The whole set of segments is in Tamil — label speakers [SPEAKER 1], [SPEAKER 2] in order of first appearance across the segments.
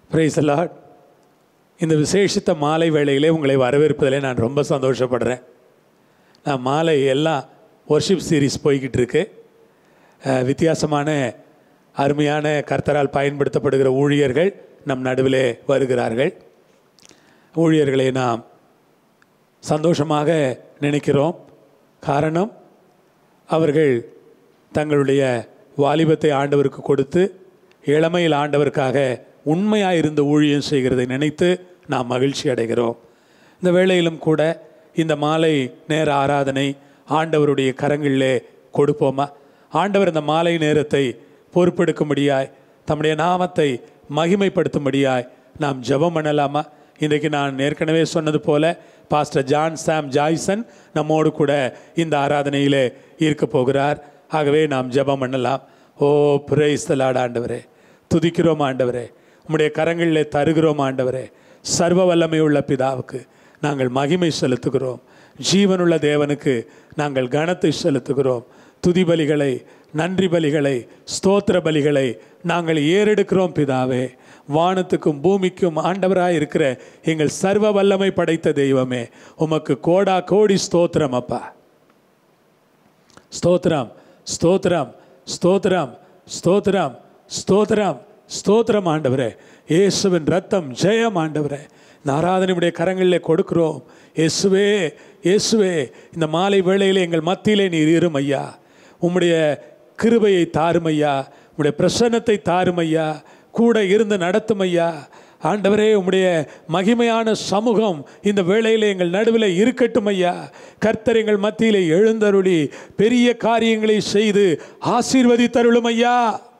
[SPEAKER 1] பிரைஸ் லார்ட் இந்த விசேஷித்த மாலை வேளையிலே உங்களை வரவேற்பதிலே நான் ரொம்ப சந்தோஷப்படுறேன் நான் மாலை எல்லாம் ஒர்ஷிப் சீரிஸ் போய்கிட்டு இருக்கு அஹ், வித்தியாசமான அருமையான கர்த்தரால் பயன்படுத்தப்படுகிற ஊழியர்கள் நம் நடுவிலே வருகிறார்கள் ஊழியர்களை நாம் சந்தோஷமாக நினைக்கிறோம் காரணம் அவர்கள் தங்களுடைய வாலிபத்தை ஆண்டவருக்கு கொடுத்து இளமையில் ஆண்டவருக்காக உண்மையாக இருந்து ஊழியம் செய்கிறதை நினைத்து நாம் மகிழ்ச்சி அடைகிறோம் இந்த வேளையிலும் கூட இந்த மாலை நேர ஆராதனை ஆண்டவருடைய கரங்களிலே கொடுப்போமா ஆண்டவர் இந்த மாலை நேரத்தை பொறுப்பெடுக்கும்படியாய் தம்முடைய நாமத்தை மகிமைப்படுத்தும்படியாய் நாம் ஜெபம் பண்ணலாமா இன்றைக்கு நான் ஏற்கனவே சொன்னது போல பாஸ்டர் ஜான் சாம் ஜாய்சன் நம்மோடு கூட இந்த ஆராதனையிலே இருக்க போகிறார் ஆகவே நாம் ஜெபம் பண்ணலாம் ஓ பிரைஸ் தலாட் ஆண்டவரே துதிக்கிறோம் ஆண்டவரே உம்முடைய கரங்களிலே தருகிறோம் ஆண்டவரே சர்வ வல்லமை உள்ள பிதாவுக்கு நாங்கள் மகிமை செலுத்துகிறோம் ஜீவனுள்ள தேவனுக்கு நாங்கள் கனத்தை செலுத்துகிறோம் துதி பலிகளை நன்றி பலிகளை ஸ்தோத்திர பலிகளை நாங்கள் ஏறெடுக்கிறோம் பிதாவே வானத்துக்கும் பூமிக்கும் ஆண்டவராய் இருக்கிற எங்கள் சர்வ வல்லமை படைத்த தெய்வமே உமக்கு கோடா கோடி ஸ்தோத்திரம் அப்பா ஸ்தோத்திரம் ஸ்தோத்திரம் ஸ்தோத்திரம் ஸ்தோத்திரம் ஸ்தோத்திரம் ஸ்தோத்திரம் ஆண்டவரே இயேசுவின் ரத்தம் ஜெயம் ஆண்டவரே இந்த ஆராதனையுடைய கரங்களிலே கொடுக்கிறோம் இயேசுவே இயேசுவே இந்த மாலை வேளையிலே எங்கள் மத்தியிலே நீர் இரும் ஐயா உம்முடைய கிருபையை தாரும் ஐயா உம்முடைய பிரசன்னத்தை தாரும் ஐயா கூட இருந்து நடத்தும் ஐயா ஆண்டவரே உம்முடைய மகிமையான சமூகம் இந்த வேளையில் எங்கள் நடுவில் இருக்கட்டும் ஐயா கர்த்தர் எங்கள் மத்தியிலே எழுந்தருளி பெரிய காரியங்களை செய்து ஆசீர்வதித்தருளும் ஐயா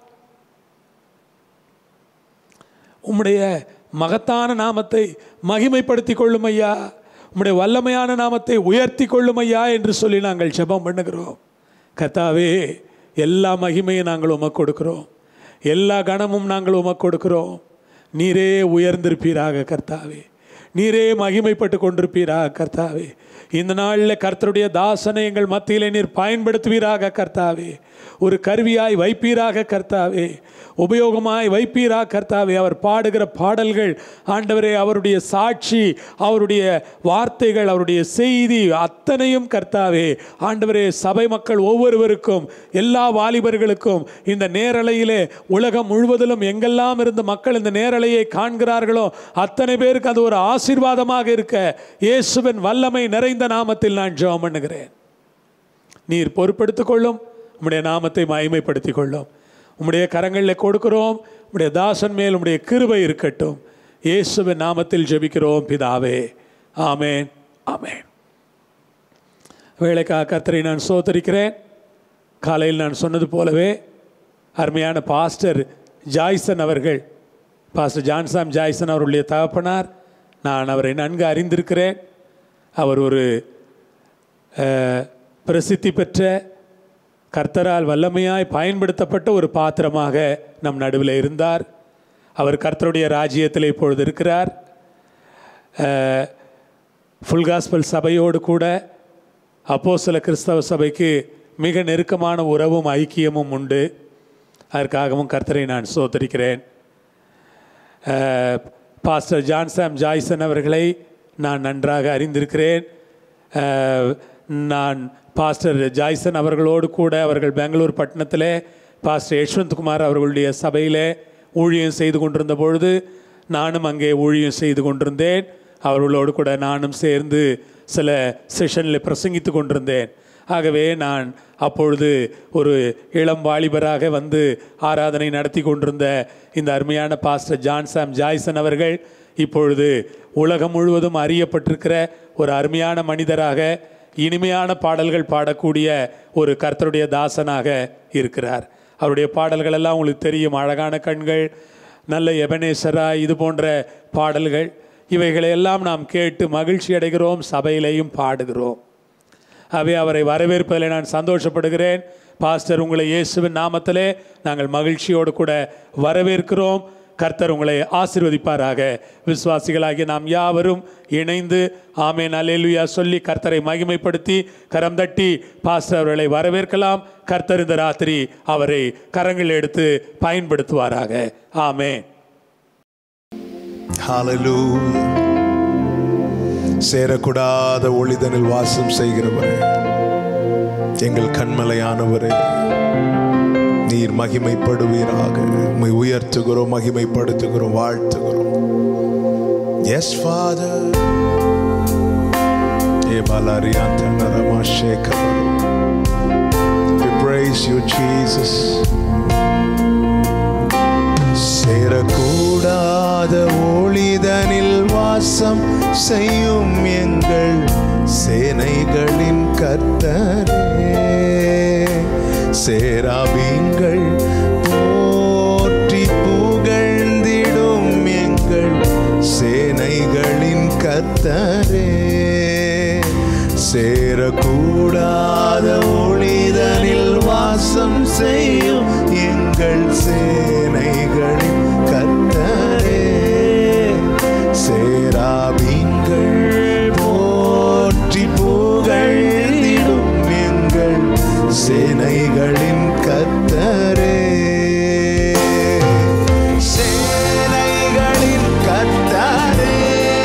[SPEAKER 1] உம்முடைய மகத்தான நாமத்தை மகிமைப்படுத்தி கொள்ளும் ஐயா உம்முடைய வல்லமையான நாமத்தை உயர்த்தி கொள்ளும் ஐயா என்று சொல்லி நாங்கள் ஜெபம் பண்ணுகிறோம் கர்த்தாவே எல்லா மகிமையும் நாங்கள் உமக்கு கொடுக்கிறோம் எல்லா கணமும் நாங்கள் உமக்கு கொடுக்கிறோம் நீரே உயர்ந்திருப்பீராக கர்த்தாவே நீரே மகிமைப்பட்டு கொண்டிருப்பீராக கர்த்தாவே இந்த நாளில் கர்த்தருடைய தாசனை எங்கள் மத்தியிலே நீர் பயன்படுத்துவீராக கர்த்தாவே ஒரு கருவியாய் வைப்பீராக கர்த்தாவே உபயோகமாய் வைப்பீராக கர்த்தாவே அவர் பாடுகிற பாடல்கள் ஆண்டவரே அவருடைய சாட்சி அவருடைய வார்த்தைகள் அவருடைய செய்தி அத்தனையும் கர்த்தாவே ஆண்டவரே சபை மக்கள் ஒவ்வொருவருக்கும் எல்லா வாலிபர்களுக்கும் இந்த நேரலையிலே உலகம் முழுவதிலும் எங்கெல்லாம் இருந்து மக்கள் இந்த நேரலையை காண்கிறார்களோ அத்தனை பேருக்கு அது ஒரு ஆசீர்வாதமாக இருக்க இயேசுவின் வல்லமை நிறைந்த நாமத்தில் நான் ஜெபம் பண்ணுகிறேன் நீர் பொறுப்படுத்திக் கொள்ளும் உம்முடைய நாமத்தை மகிமைப்படுத்திக் கொள்ளும் உம்முடைய கரங்களில் கொடுக்கிறோம் உம்முடைய தாசன் மேல் உம்முடைய கிருபை இருக்கட்டும் இயேசுவின் நாமத்தில் ஜெபிக்கிறோம் பிதாவே ஆமேன் ஆமேன் வேலைக்காக கர்த்தரை நான் சோதரிக்கிறேன் காலையில் நான் சொன்னது போலவே அருமையான பாஸ்டர் ஜாய்சன் அவர்கள் பாஸ்டர் ஜான்சாம் ஜாய்சன் அவருடைய தகப்பனார் நான் அவரை நன்கு அறிந்திருக்கிறேன் அவர் ஒரு அஹ், பிரசித்தி பெற்ற கர்த்தரால் வல்லமையாய் பயன்படுத்தப்பட்ட ஒரு பாத்திரமாக நம் நடுவில் இருந்தார் அவர் கர்த்தருடைய ராஜ்யத்தில் இப்பொழுது இருக்கிறார் ஃபுல் காஸ்பல் சபையோடு கூட அப்போஸ்தல கிறிஸ்தவ சபைக்கு மிக நெருக்கமான உறவும் ஐக்கியமும் உண்டு அதற்காகவும் கர்த்தரை நான் சோதரிக்கிறேன் அஹ், பாஸ்டர் ஜான்சாம் ஜாய்சன் அவர்களை நான் நன்றாக அறிந்திருக்கிறேன் அஹ், நான் பாஸ்டர் ஜாய்சன் அவர்களோடு கூட அவர்கள் பெங்களூர் பட்டணத்திலே பாஸ்டர் யஷ்வந்த் குமார் அவர்களுடைய சபையிலே ஊழியம் செய்து கொண்டிருந்த பொழுது நானும் அங்கே ஊழியம் செய்து கொண்டிருந்தேன் அவர்களோடு கூட நானும் சேர்ந்து சில செஷனில் பிரசங்கித்து கொண்டிருந்தேன் ஆகவே நான் அப்பொழுது ஒரு இளம் வாலிபராக வந்து ஆராதனை நடத்தி கொண்டிருந்த இந்த அருமையான பாஸ்டர் ஜான்சாம் ஜாய்சன் அவர்கள் இப்பொழுது உலகம் முழுவதும் அறியப்பட்டிருக்கிற ஒரு அருமையான மனிதராக இனிமையான பாடல்கள் பாடக்கூடிய ஒரு கர்த்தருடைய தாசனாக இருக்கிறார் அவருடைய பாடல்கள் எல்லாம் உங்களுக்கு தெரியும் அழகான கண்கள் நல்ல எபனேசரா இது போன்ற பாடல்கள் இவைகளை எல்லாம் நாம் கேட்டு மகிழ்ச்சி அடைகிறோம் சபையிலேயும் பாடுகிறோம் ஆகவே அவரை வரவேற்பதில் நான் சந்தோஷப்படுகிறேன் பாஸ்டர் உங்களை இயேசுவின் நாமத்திலே நாங்கள் மகிழ்ச்சியோடு கூட வரவேற்கிறோம் கர்த்தர் உங்களை ஆசீர்வதிப்பாராக விசுவாசிகளாகிய நாம் யாவரும் இணைந்து ஆமேன் அல்லேலுயா சொல்லி கர்த்தரை மகிமைப்படுத்தி கரம் தட்டி பாஸ்டர் அவர்களை வரவேற்கலாம் கர்த்தர் இந்த ராத்திரி அவரை கரங்கள் எடுத்து பயன்படுத்துவாராக ஆமென்
[SPEAKER 2] Hallelujah. சேரக்கூடாத ஒளிதனில் வாசம் செய்கிறவரே எங்கள் கண்மலையானவரே நீர் மகிமைப்படுவீராக உம்மை உயர்த்துகிறோம் மகிமைப்படுத்துகிறோம் வாழ்த்துகிறோம் எஸ் ஃபாதர் ஏ பாலாரியாந்தனரமா Sekar We praise you, Jesus. சேரக்கூடாத ஒளிதனில் வாசம் செய்யும் எங்கள் சேனைகளின் கர்த்தரே சேராபீங்கள் போற்றி புகழ்ந்திடும் எங்கள் சேனைகளின் கர்த்தரே சேரக்கூடாத ஒளிதனில் வாசம் செய்யும் எங்கள் சேனைகளின் கர்த்தரே சேராபீங்கள் போற்றி புகழ்ந்திடும் எங்கள் சேனைகளின் கர்த்தரே சேனைகளின் கர்த்தரே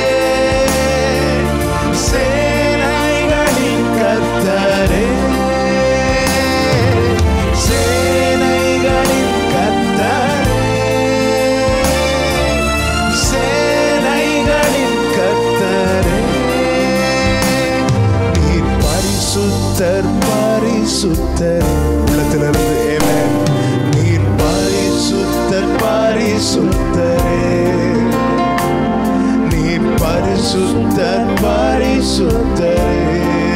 [SPEAKER 2] சேனைகளின் கர்த்தரே சேனைகளின் கர்த்தரே சேனைகளின் கர்த்தரே நீர் பரிசுத்தர் பரிசுத்தர் உள்ளத்திலிருந்து ஆமென் நீர் பரிசுத்தர் பரிசுத்தரே நீர் பரிசுத்தர் பரிசுத்தரே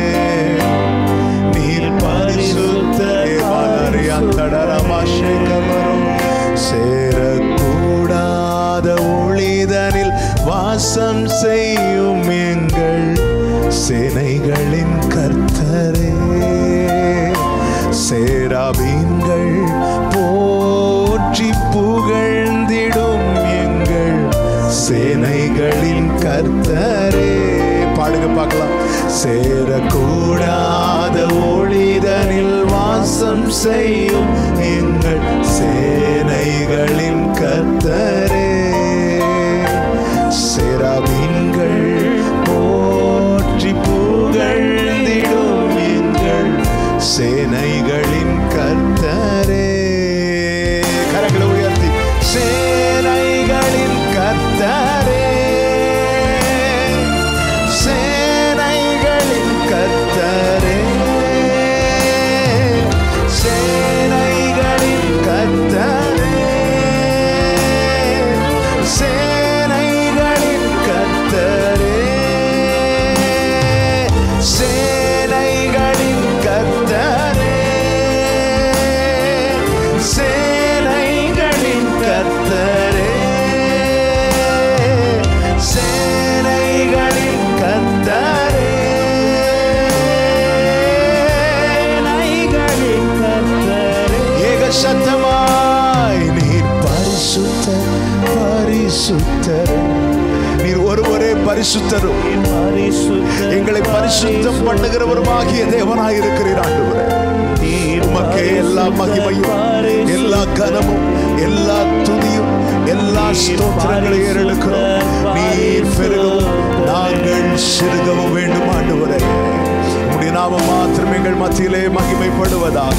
[SPEAKER 2] நீர் பரிசுத்தர் பரிசுத்தரமாஷேகமரும் சேரக்கூடாத ஒளிதனில் வாசம் செய்யும் எங்கள் சேனைகளின் கர்த்தரே சேராபீன்கள் போற்றி புகழ்ந்திடும் எங்கள் சேனைகளின் கர்த்தரே பாடுங்க பார்க்கலாம் சேரக்கூடாத ஒளிதனில் வாசம் செய்யும் எங்கள் சேனைகளின் கர்த்தரே சேராபீன்கள் போற்றி புகழ்ந்திடும் எங்கள் சேனைகளின் கர்த்தரே கரங்களை உயர்த்தி சேனைகளின் கர்த்தரே சேனைகளின் கர்த்தரே சேனைகளின் கர்த்தரே சேனைகளின் கர்த்தரே சேனைகளின் கர்த்தரே சேனைகளின் கர்த்தரே சேனைகளின் கர்த்தரே சேனைகளின் கர்த்தரே ஏக சத்தமாய் நீர் பரிசுத்தர் பரிசுத்தர் நீர் ஒருவரே பரிசுத்தரும் எங்களை பரிசுத்தம் பண்ணுகிறவருமாகிய தேவனாய் இருக்கிறீர் ஆண்டவரே உமக்கே எல்லா மகிமையும் எல்லா கனமும் எல்லா துதியும் எல்லா ஸ்தோத்திரங்களை ஏறெடுக்கிறோம் நீர் பெருகவும் நாங்கள் சிறுகவும் வேண்டும் ஆண்டவரே உடைய நாமம் மாத்திரம் எங்கள் மத்தியிலே மகிமைப்படுவதாக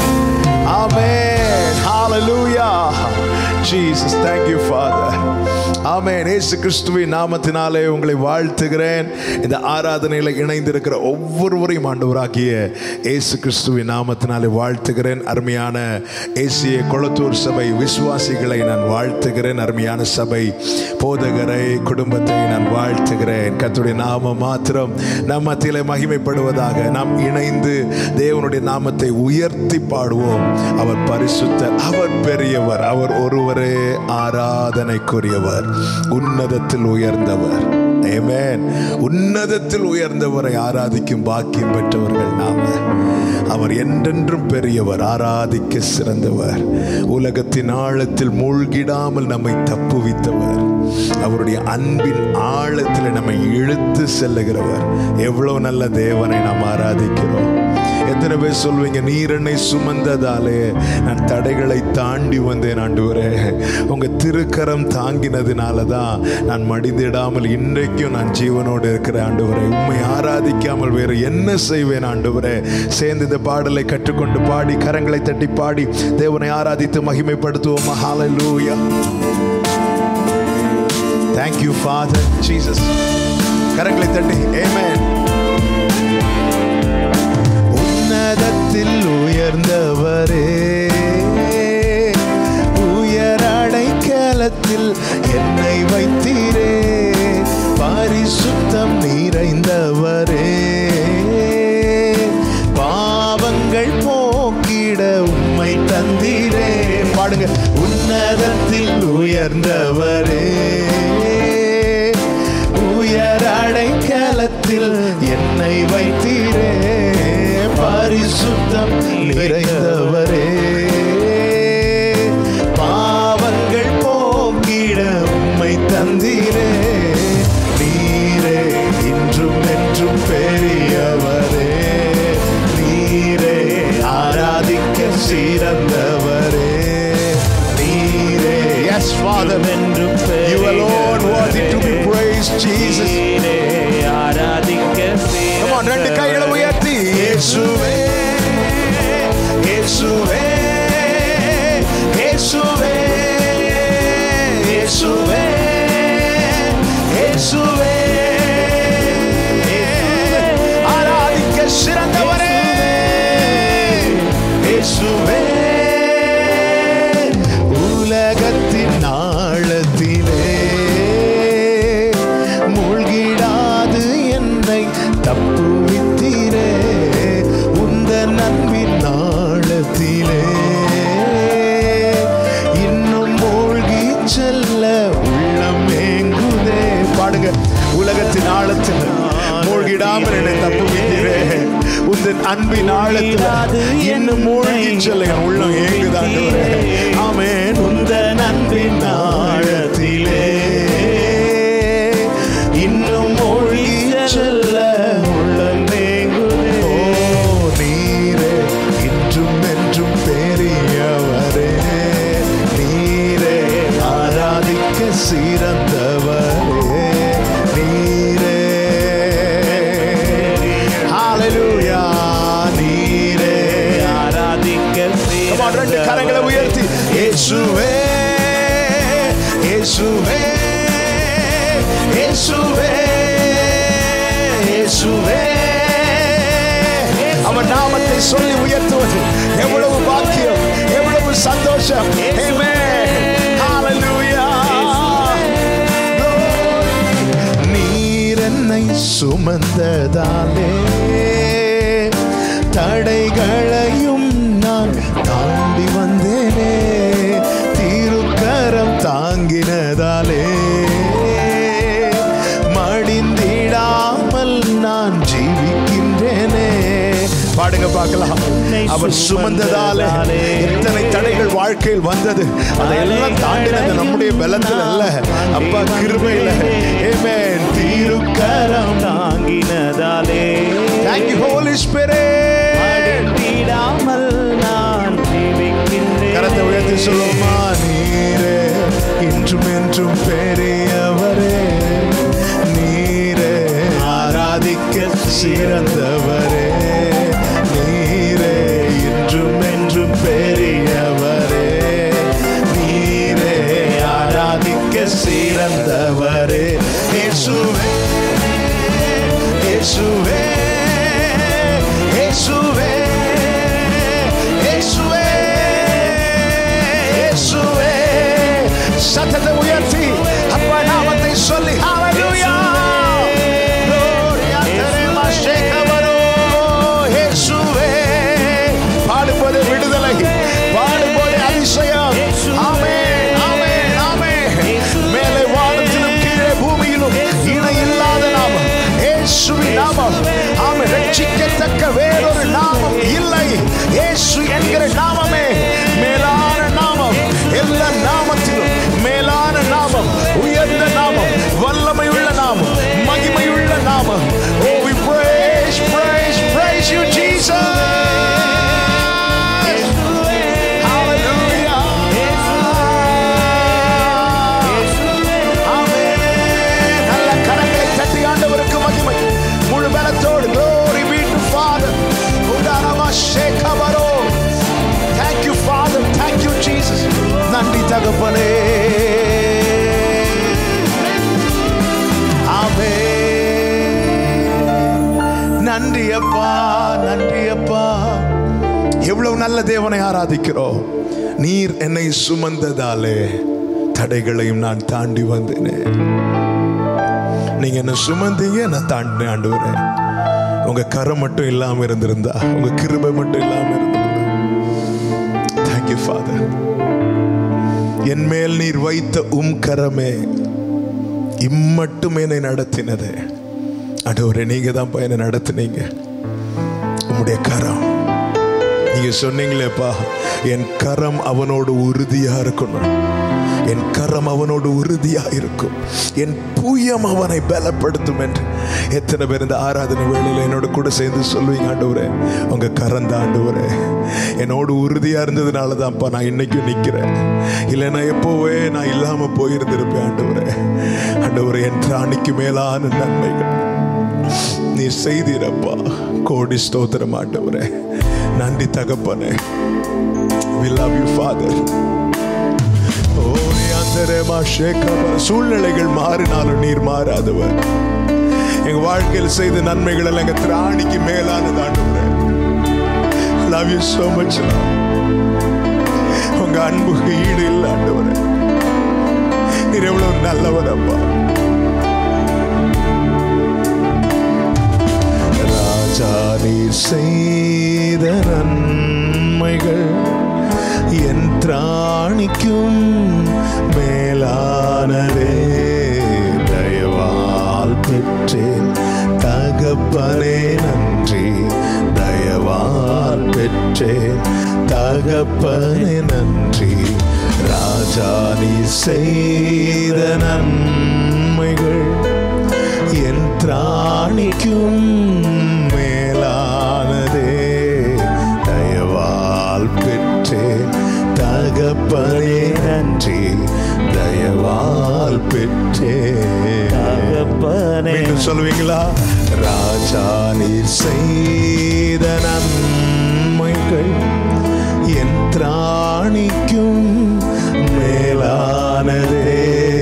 [SPEAKER 2] ஆமென் ஹalleluya Jesus thank you father ஆமென் இயேசு கிறிஸ்துவின் நாமத்தினாலே உங்களை வாழ்த்துகிறேன் இந்த ஆராதனையில் இணைந்திருக்கிற ஒவ்வொருவரையும் ஆண்டவராகிய இயேசு கிறிஸ்துவின் நாமத்தினாலே வாழ்த்துகிறேன் அருமையான ஏசிய கொளத்தூர் சபை விசுவாசிகளை நான் வாழ்த்துகிறேன் அருமையான சபை போதகரை குடும்பத்தை நான் வாழ்த்துகிறேன் கர்த்தருடைய நாமம் மாத்திரம் நம் மத்தியிலே மகிமைப்படுவதாக நாம் இணைந்து தேவனுடைய நாமத்தை உயர்த்தி பாடுவோம் அவர் பரிசுத்தர் அவர் பெரியவர் அவர் ஒருவரே ஆராதனைக்குரியவர் உன்னதத்தில் உயர்ந்தவர் Amen. உன்னதத்தில் உயர்ந்தவரை ஆராதிக்கும் பாக்கியம் பெற்றவர்கள் நாம அவர் என்றென்றும் பெரியவர் ஆராதிக்க சிறந்தவர் உலகத்தின் ஆழத்தில் மூழ்கிடாமல் நம்மை தப்புவித்தவர் அவருடைய அன்பின் ஆழத்தில் நம்மை இழுத்து செல்லுகிறவர் எவ்வளவு நல்ல தேவனை நாம் ஆராதிக்கிறோம் எத்தனை பேர் சொல்வீங்க நீர் என்னை சுமந்ததாலே நான் தடைகளை தாண்டி வந்தேன் ஆண்டவரே உங்க திருக்கரம் தாங்கினதுனால தான் நான் மடிந்திடாமல் இன்றைக்கும் நான் ஜீவனோடு இருக்கிறேன் ஆண்டவரே உண்மை ஆராதிக்காமல் வேறு என்ன செய்வேன் ஆண்டவரே சேர்ந்து இந்த பாடலை கற்றுக்கொண்டு பாடி கரங்களை தட்டி பாடி தேவனை ஆராதித்து மகிமைப்படுத்துவோம் ஹalleluya Thank you Father Jesus கரங்களை தட்டி Amen உன்னதத்தில் உயர்ந்தவரே உயர் அடைக்கலத்தில் என்னை வைத்தீரே பரிசுத்தம் நிறைந்தவரே பாவங்கள் போக்கிட உம்மை தந்தீரே பாடுங்க உன்னதத்தில் உயர்ந்தவரே உயர் அடைக்கலத்தில் என்னை வைத்தீரே பரிசுத்தம் நிறைந்தவரே பாவங்கள் போக்கிட உம்மை தந்தீரே நீரே இன்றும் என்றும் பெரியவரே நீரே ஆராதிக்க சிறந்தவரே நீரே yes father
[SPEAKER 3] என்றும்
[SPEAKER 2] you alone worthy to be praised jesus
[SPEAKER 3] நீரே ஆராதிக்க
[SPEAKER 2] come on ரெண்டு கைகளை உயர்த்தி இயேசுவே இயேசுவே இயேசுவே இயேசுவே இயேசுவே ஆராதிக்க சிறந்தவரே இயேசுவே உலகத்தின் ஆழத்திலே மூழ்கிடாது என்னை தப்புவித்தீரே உந்த நன்பின் ஆழத்திலே இன்னும் மூழ்கி செல்ல உள்ளம் ஏங்குதே பாடுங்க உலகத்தின் ஆழத்தில் மூழ்கிடாமல் என்னை தப்புவித்தீரே உந்தன் அன்பின் ஆழத்தில் இன்னும் மூழ்கி செல்ல என் உள்ளம் ஏங்குதாண்டவரே ஆமென் உந்தன் அன்பின் ஆழத்திலே இன்னும் மூழ்கி செல்ல உள்ளம் ஏங்குதே ஓ நீரே இன்றும் என்றும் பெரியவரே நீரே ஆராதிக்க சிறந்தவரே நீரே ஹalleluya நீரே
[SPEAKER 3] ஆராதிக்க
[SPEAKER 2] Come on, ரெண்டு கரங்களை உயர்த்தி இயேசுவே இயேசுவே இயேசுவே இயேசுவே அவர் நாமத்தை சொல்லி உயர்த்துவது எவ்வளவு பாக்கியம் எவ்வளவு சந்தோஷம் Amen. Hallelujah. நீர் என்னை சுமந்ததாலே தடைகளையும் நான் தாண்டி வந்தேனே திருக்கரம் தாங்கினதாலே மடிந்திடாமல் நான் ஜீவிக்கின்றேனே பாடுங்க பார்க்கலாம் அவர் சுமந்ததாலே எத்தனை தடைகள் வாழ்க்கையில் வந்தது அதையெல்லாம் தாண்டினது நம்முடைய பலத்தில் அல்ல அப்பா கிருபையில Amen. திருக்கரம்
[SPEAKER 3] தாங்கினதாலே
[SPEAKER 2] Thank you Holy Spirit
[SPEAKER 3] அடித்திடாமல் நான் ஜீவிக்கின்றேன்
[SPEAKER 2] கரத்தை உயர்த்தி சொல்லுமா நீரே இன்றும் என்றும் பெரியவரே நீரே ஆராதிக்க சிறந்தவரே நீரே இன்றும் என்றும் பெரியவரே நீரே ஆராதிக்க சிறந்தவரே இயேசுவே இயேசுவே இயேசுவே இயேசுவே இயேசுவே சத்தத்தை உயர்த்தி அப்பா நாமத்தை சொல்லி ஹalleluya Gloria a te, Mashiach, தகப்பனே ஆமே நன்றி அப்பா நன்றி அப்பா எவ்வளவு நல்ல தேவனை ஆராதிக்கிறோம் நீர் என்னை சுமந்ததாலே தடைகளையும் நான் தாண்டி வந்தேனே நீங்க என்ன சுமந்தீங்க நான் தாண்டினேன் ஆண்டவரே உங்க கரம் மட்டும் இல்லாம இருந்திருந்தா உங்க கிருபை மட்டும் இல்லாம இருந்திருந்தா தேங்க்யூ ஃபாதர் என் மேல் நீர் வைத்த உம் கரமே இம்மட்டும் என்னை நடத்தினது ஆண்டவரே நீங்க தான் என்னை நடத்துனீங்க உம்முடைய கரம் நீங்க சொன்னீங்களேப்பா என் கரம் அவனோடு உறுதியா இருக்கணும் என் கரம் அவனோடு உறுதியா இருக்கும் என் புயம் அவனை பலப்படுத்தும் என்று எத்தனை பேர் இந்த ஆராதனை வேளையில் என்னோட கூட சேர்ந்து சொல்லுவீங்க ஆண்டவரே உங்க கரம் தான் ஆண்டவரே என்னோடு உறுதியா இருந்ததுனால தான்ப்பா நான் இன்னைக்கும் நிக்கிறேன் இல்லைன்னா எப்போவே நான் இல்லாம போயிருந்திருப்பேன் ஆண்டவரே ஆண்டவரே என் ராணிக்கு மேலான நன்மைகள் நீ செய்தீரப்பா கோடி ஸ்தோத்திரம் ஆண்டவரே நன்றி தகப்பனே we love you father ஓ நீ அந்தரேமா ஷேக்கபர் சூழ்நிலைகள் மாறினாலும் நீர் மாறாதவர் எங்க வாழ்க்கையில் செய்த நன்மைகள் எல்லாம் எங்க திராணிக்கு மேலானது ஆண்டவரே love you so much Lord. உங்க அன்புக்கு ஈடு இல்லை ஆண்டவரே நீர் எவ்வளவு நல்லவர் அப்பா ராஜா நீர் செய்த நன்மைகள் என் திராணிக்கும் மேலானதே தயவால் பெற்றேன் தகப்பனே நன்றி தயவால் பெற்றேன் தகப்பனே நன்றி ராஜா நீ செய்த நன்மைகள் என் திராணிக்கும் மேலானதே தயவால் பெற்றேன் தகப்பனே நன்றி தயவால் பெற்றேன்
[SPEAKER 3] தகப்பனே
[SPEAKER 2] மீண்டும் சொல்லுவீங்களா ராஜா நீர் செய்த நன்மைகள் என் திராணிக்கும் மேலானதே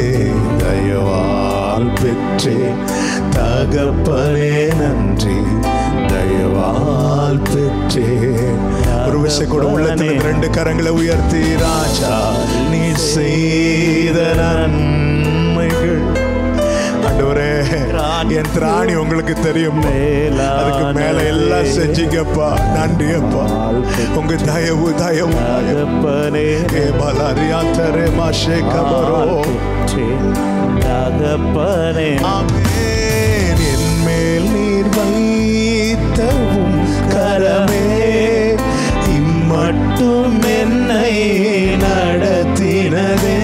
[SPEAKER 2] தயவால் பெற்றேன் தகப்பனே நன்றி தயவால் பெற்றேன் ஒரு விஷயம் கூட உள்ளத்தில் இந்த ரெண்டு கரங்களை உயர்த்தி ராஜா நீ செய்த நன்மைகள் ஆண்டவரே என் திராணி உங்களுக்கு தெரியும் அதுக்கு மேல எல்லாம் செஞ்சீங்கப்பா நன்றி அப்பா உங்க தயவு தயவு
[SPEAKER 3] தகப்பனே
[SPEAKER 2] ஏ பலரியாத்தரே மாஷே கபரோ
[SPEAKER 3] பெற்றேன் தகப்பனே
[SPEAKER 2] ஆமென் என் மேல் நீர் வைத்தவும் கரமே இம்மட்டும் என்னை நடத்தினதே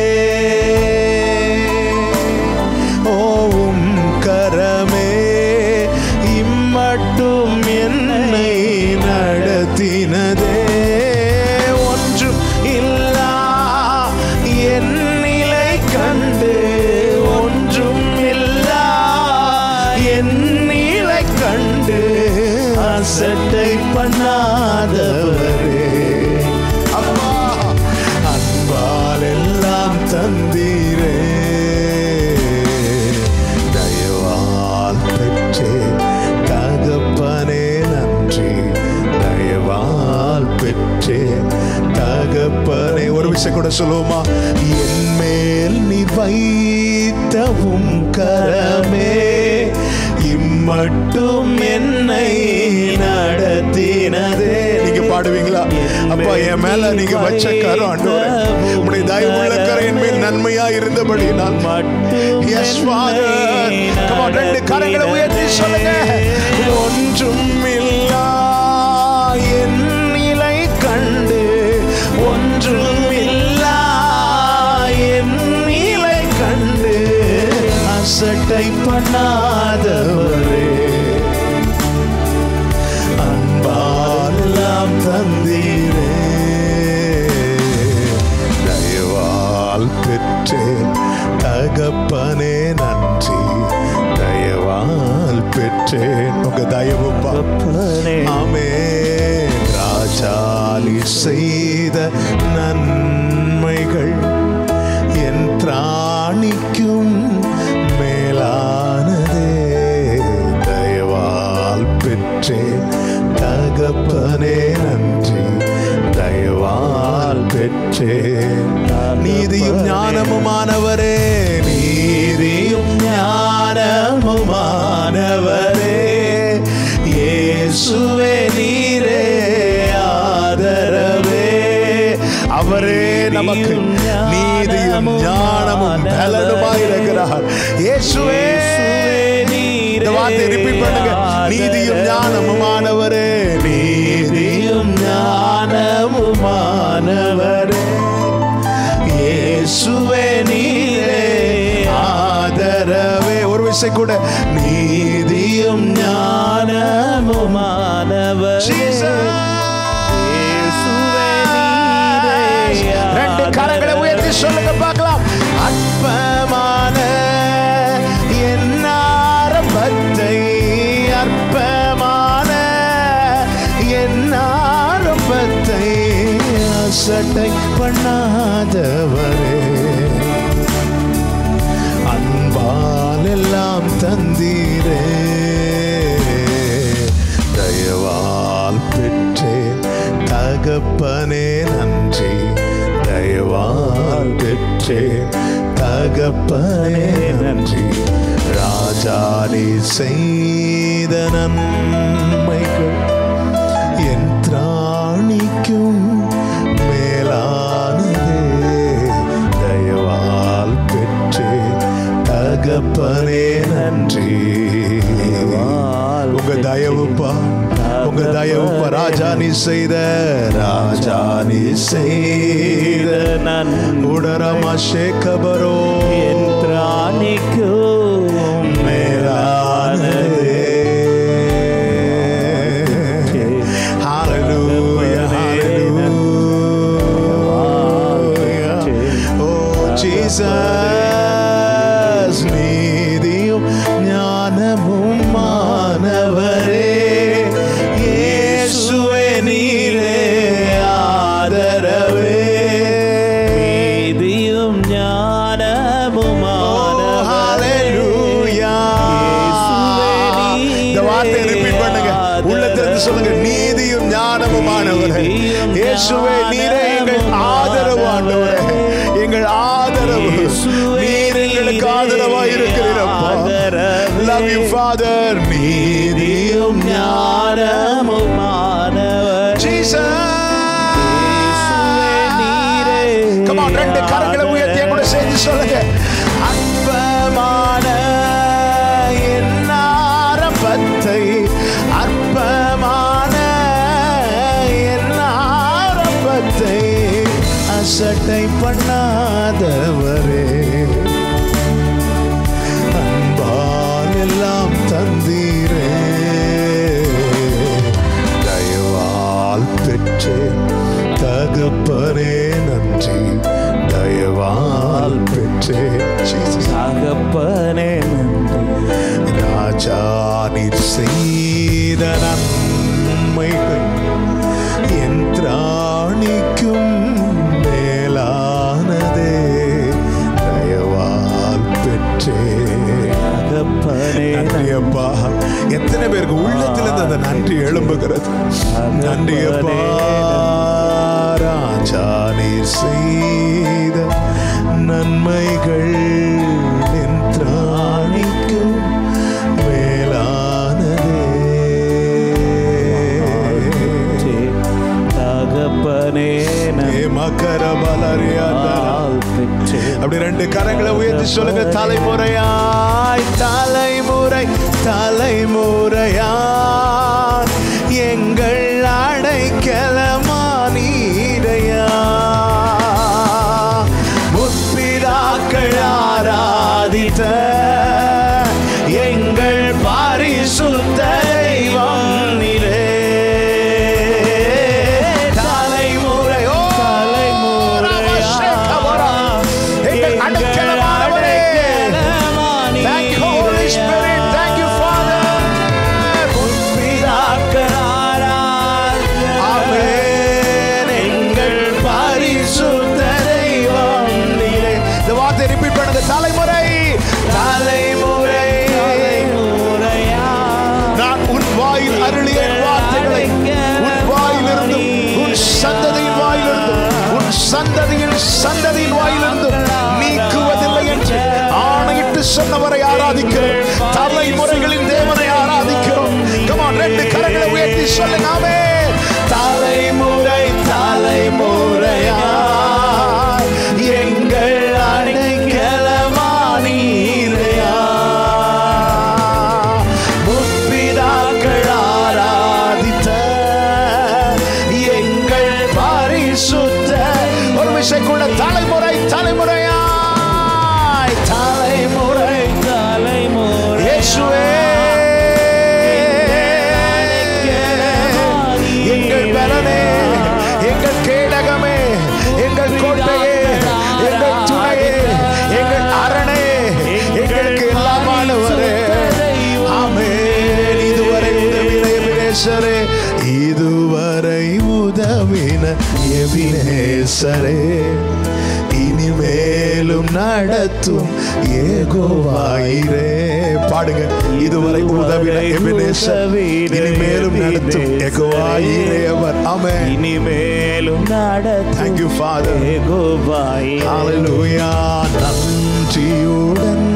[SPEAKER 2] ஓவும் கரமே இம்மட்டும் என்னை நடத்தினதே ஒன்றும் இல்லா என் நிலை கண்டு ஒன்றும் இல்லா என் நிலை கண்டு அசட்டை பண்ணாதவரே அப்பா அன்பால் எல்லாம் தந்தீரே தயவால் பெற்றேன் தகப்பனே நன்றி தயவால் பெற்றேன் தகப்பனே ஒரு விஷயம் கூட சொல்லுவோமா என் மேல் நீ வைத்தவும் கரமே இம்மட்டும் என்னை நடத்தினதே நீங்க பாடுவீங்களா அப்பா என் மேல நீங்க வச்ச கரம் ஆண்டவரே உடைய தயவுள்ள கரம் என் மேல் நன்மையா இருந்தபடி நான்
[SPEAKER 3] மட்டும்
[SPEAKER 2] எஸ் ஃபாதர் come on ரெண்டு கரங்களை உயர்த்தி சொல்லுங்க ஒன்றும் இல்லா என் நிலை கண்டு ஒன்றும் இல்லா என் நிலை கண்டு அசட்டை பண்ணாதவரே அன்பாலெல்லாம் தந்தீரே தயவால் பெற்றேன் தகப்பனே நன்றி தயவால் பெற்றேன் உங்க தயவுப்பா
[SPEAKER 3] தகப்பனே
[SPEAKER 2] ஆமே ராஜாலி செய்த நன்மைகள் அவரே நமக்கு நீதியும் ஞானமும் பலனுமாய் இருக்கிறார் இயேசுவே இந்த வார்த்தையை ரிப்பீட் பண்ணுங்க நீதியும் ஞானமுமானவரே நீதியும் ஞானமுமானவரே இயேசுவே நீரே ஆதரவே ஒரு விஷயம் கூட நீதியும்
[SPEAKER 3] ஞானமுமானவர்
[SPEAKER 2] ரெண்டு கரங்களை உயர்த்தி சொல்லுங்க பார்க்கலாம் அற்பமான என் ஆரம்பத்தை அற்பமான என் ஆரம்பத்தை அசட்டை பண்ணாதவரே அன்பால் எல்லாம் தந்தீரே தயவால் பெற்றேன் தகப்பனே நன்றி தயவால் பெற்றேன் தகப்பனே நன்றி ராஜானி செய்த நன்மைகள் என் திராணிக்கும் மேலானதே தயவால் பெற்றே தகப்பனே நன்றி உங்க தயவுப்பா உங்க தயவுப்பா ராஜா நீ செய்த ராஜா நீ செய்த
[SPEAKER 3] நான்
[SPEAKER 2] உடரமா சேக்கபரோ
[SPEAKER 3] என்றானிக்கும்
[SPEAKER 2] மேலானதே Hallelujah, hallelujah. Oh, Jesus, நீதியும் ஞானமும் மாணவரே இயேசுவே நீரே ஆதரவே
[SPEAKER 3] நீதியும்
[SPEAKER 2] Oh,
[SPEAKER 3] ஞானமுமானவர்
[SPEAKER 2] hallelujah. இந்த வார்த்தையை ரிப்பீட் பண்ணுங்க உள்ளத்திலிருந்து சொல்லுங்க நீதியும் ஞானமுமானவரே இயேசுவே நீரே எங்கள் ஆதரவு ஆண்டவரே எங்கள் ஆதரவு நீர் எங்களுக்கு ஆதரவாய் இருக்கிறீரப்பா லவ் யூ ஃபாதர் நீதியும்
[SPEAKER 3] ஞானமுமானவர்
[SPEAKER 2] Come on, ரெண்டு கரங்களை உயர்த்தி என் கூட சேர்ந்து சொல்லுங்க அற்பமான என் ஆரம்பத்தை அற்பமான என் ஆரம்பத்தை அசட்டை பண்ணாதவரே அன்பால் எல்லாம் தந்தீரே தயவால் பெற்றேன் தகப்பனே நன்றி தயவால் பெற்றேன் Jesus.
[SPEAKER 3] தகப்பனே நன்றி
[SPEAKER 2] ராஜா நீர் செய்த நன்மைகள் என் திராணிக்கும் மேலானதே தயவால் பெற்றேன்
[SPEAKER 3] தகப்பனே
[SPEAKER 2] நன்றி அப்பா எத்தனை பேருக்கு உள்ளத்திலிருந்து அந்த நன்றி எழும்புகிறது நன்றி அப்பா ராஜா நீர் செய்த நன்மைகள் என் திராணிக்கும் மேலானதே
[SPEAKER 3] தகப்பனே
[SPEAKER 2] ஏ மக்கர பலரியாதரா
[SPEAKER 3] பெற்றே
[SPEAKER 2] அப்படி ரெண்டு கரங்களை உயர்த்தி சொல்லுங்க தலைமுறையாய் தலைமுறை தலைமுறையா எங்கள் அடைக்கலமா நீரையா முற்பிதாக்கள் ஆராதித்த எங்கள் பரிசுத்த தெய்வம் நீரே தலைமுறை ஓ தலைமுறையா எங்கள் அடைக்கலமானவரே Thank you, Holy Spirit. Thank you, Father. ஆமென். எங்கள் பரிசுத்த தெய்வம் நீரே. இந்த வார்த்தையை repeat பண்ணுங்க. தலைமுறை தலைமுறை நான் உன் வாயில் அருளிய வார்த்தைகளை உன் வாயிலிருந்தும் உன் சந்ததியின் வாயிலிருந்தும் உன் சந்ததியின் சந்ததியின் வாயிலிருந்தும் நீக்குவதில்லை என்று ஆணையிட்டு சொன்னவரை ஆராதிக்கிறோம் தலைமுறைகளின் தேவனை ஆராதிக்கிறோம் கமான் ரெண்டு கரங்களை உயர்த்தி சொல்லுங்க ஆமென். தலைமுறை தலைமுறையா எபினேசரே இனிமேலும் நடத்தும் ஏகோவாயிரே பாடுங்க இதுவரை உதவின எபினேசர் இனிமேலும் நடத்தும் ஏகோவாயிரே அவர் ஆமென்
[SPEAKER 3] இனிமேலும் நடத்தும்
[SPEAKER 2] Thank you, Father.
[SPEAKER 3] ஏகோவாய்
[SPEAKER 2] ஹalleluya நன்றியுடன்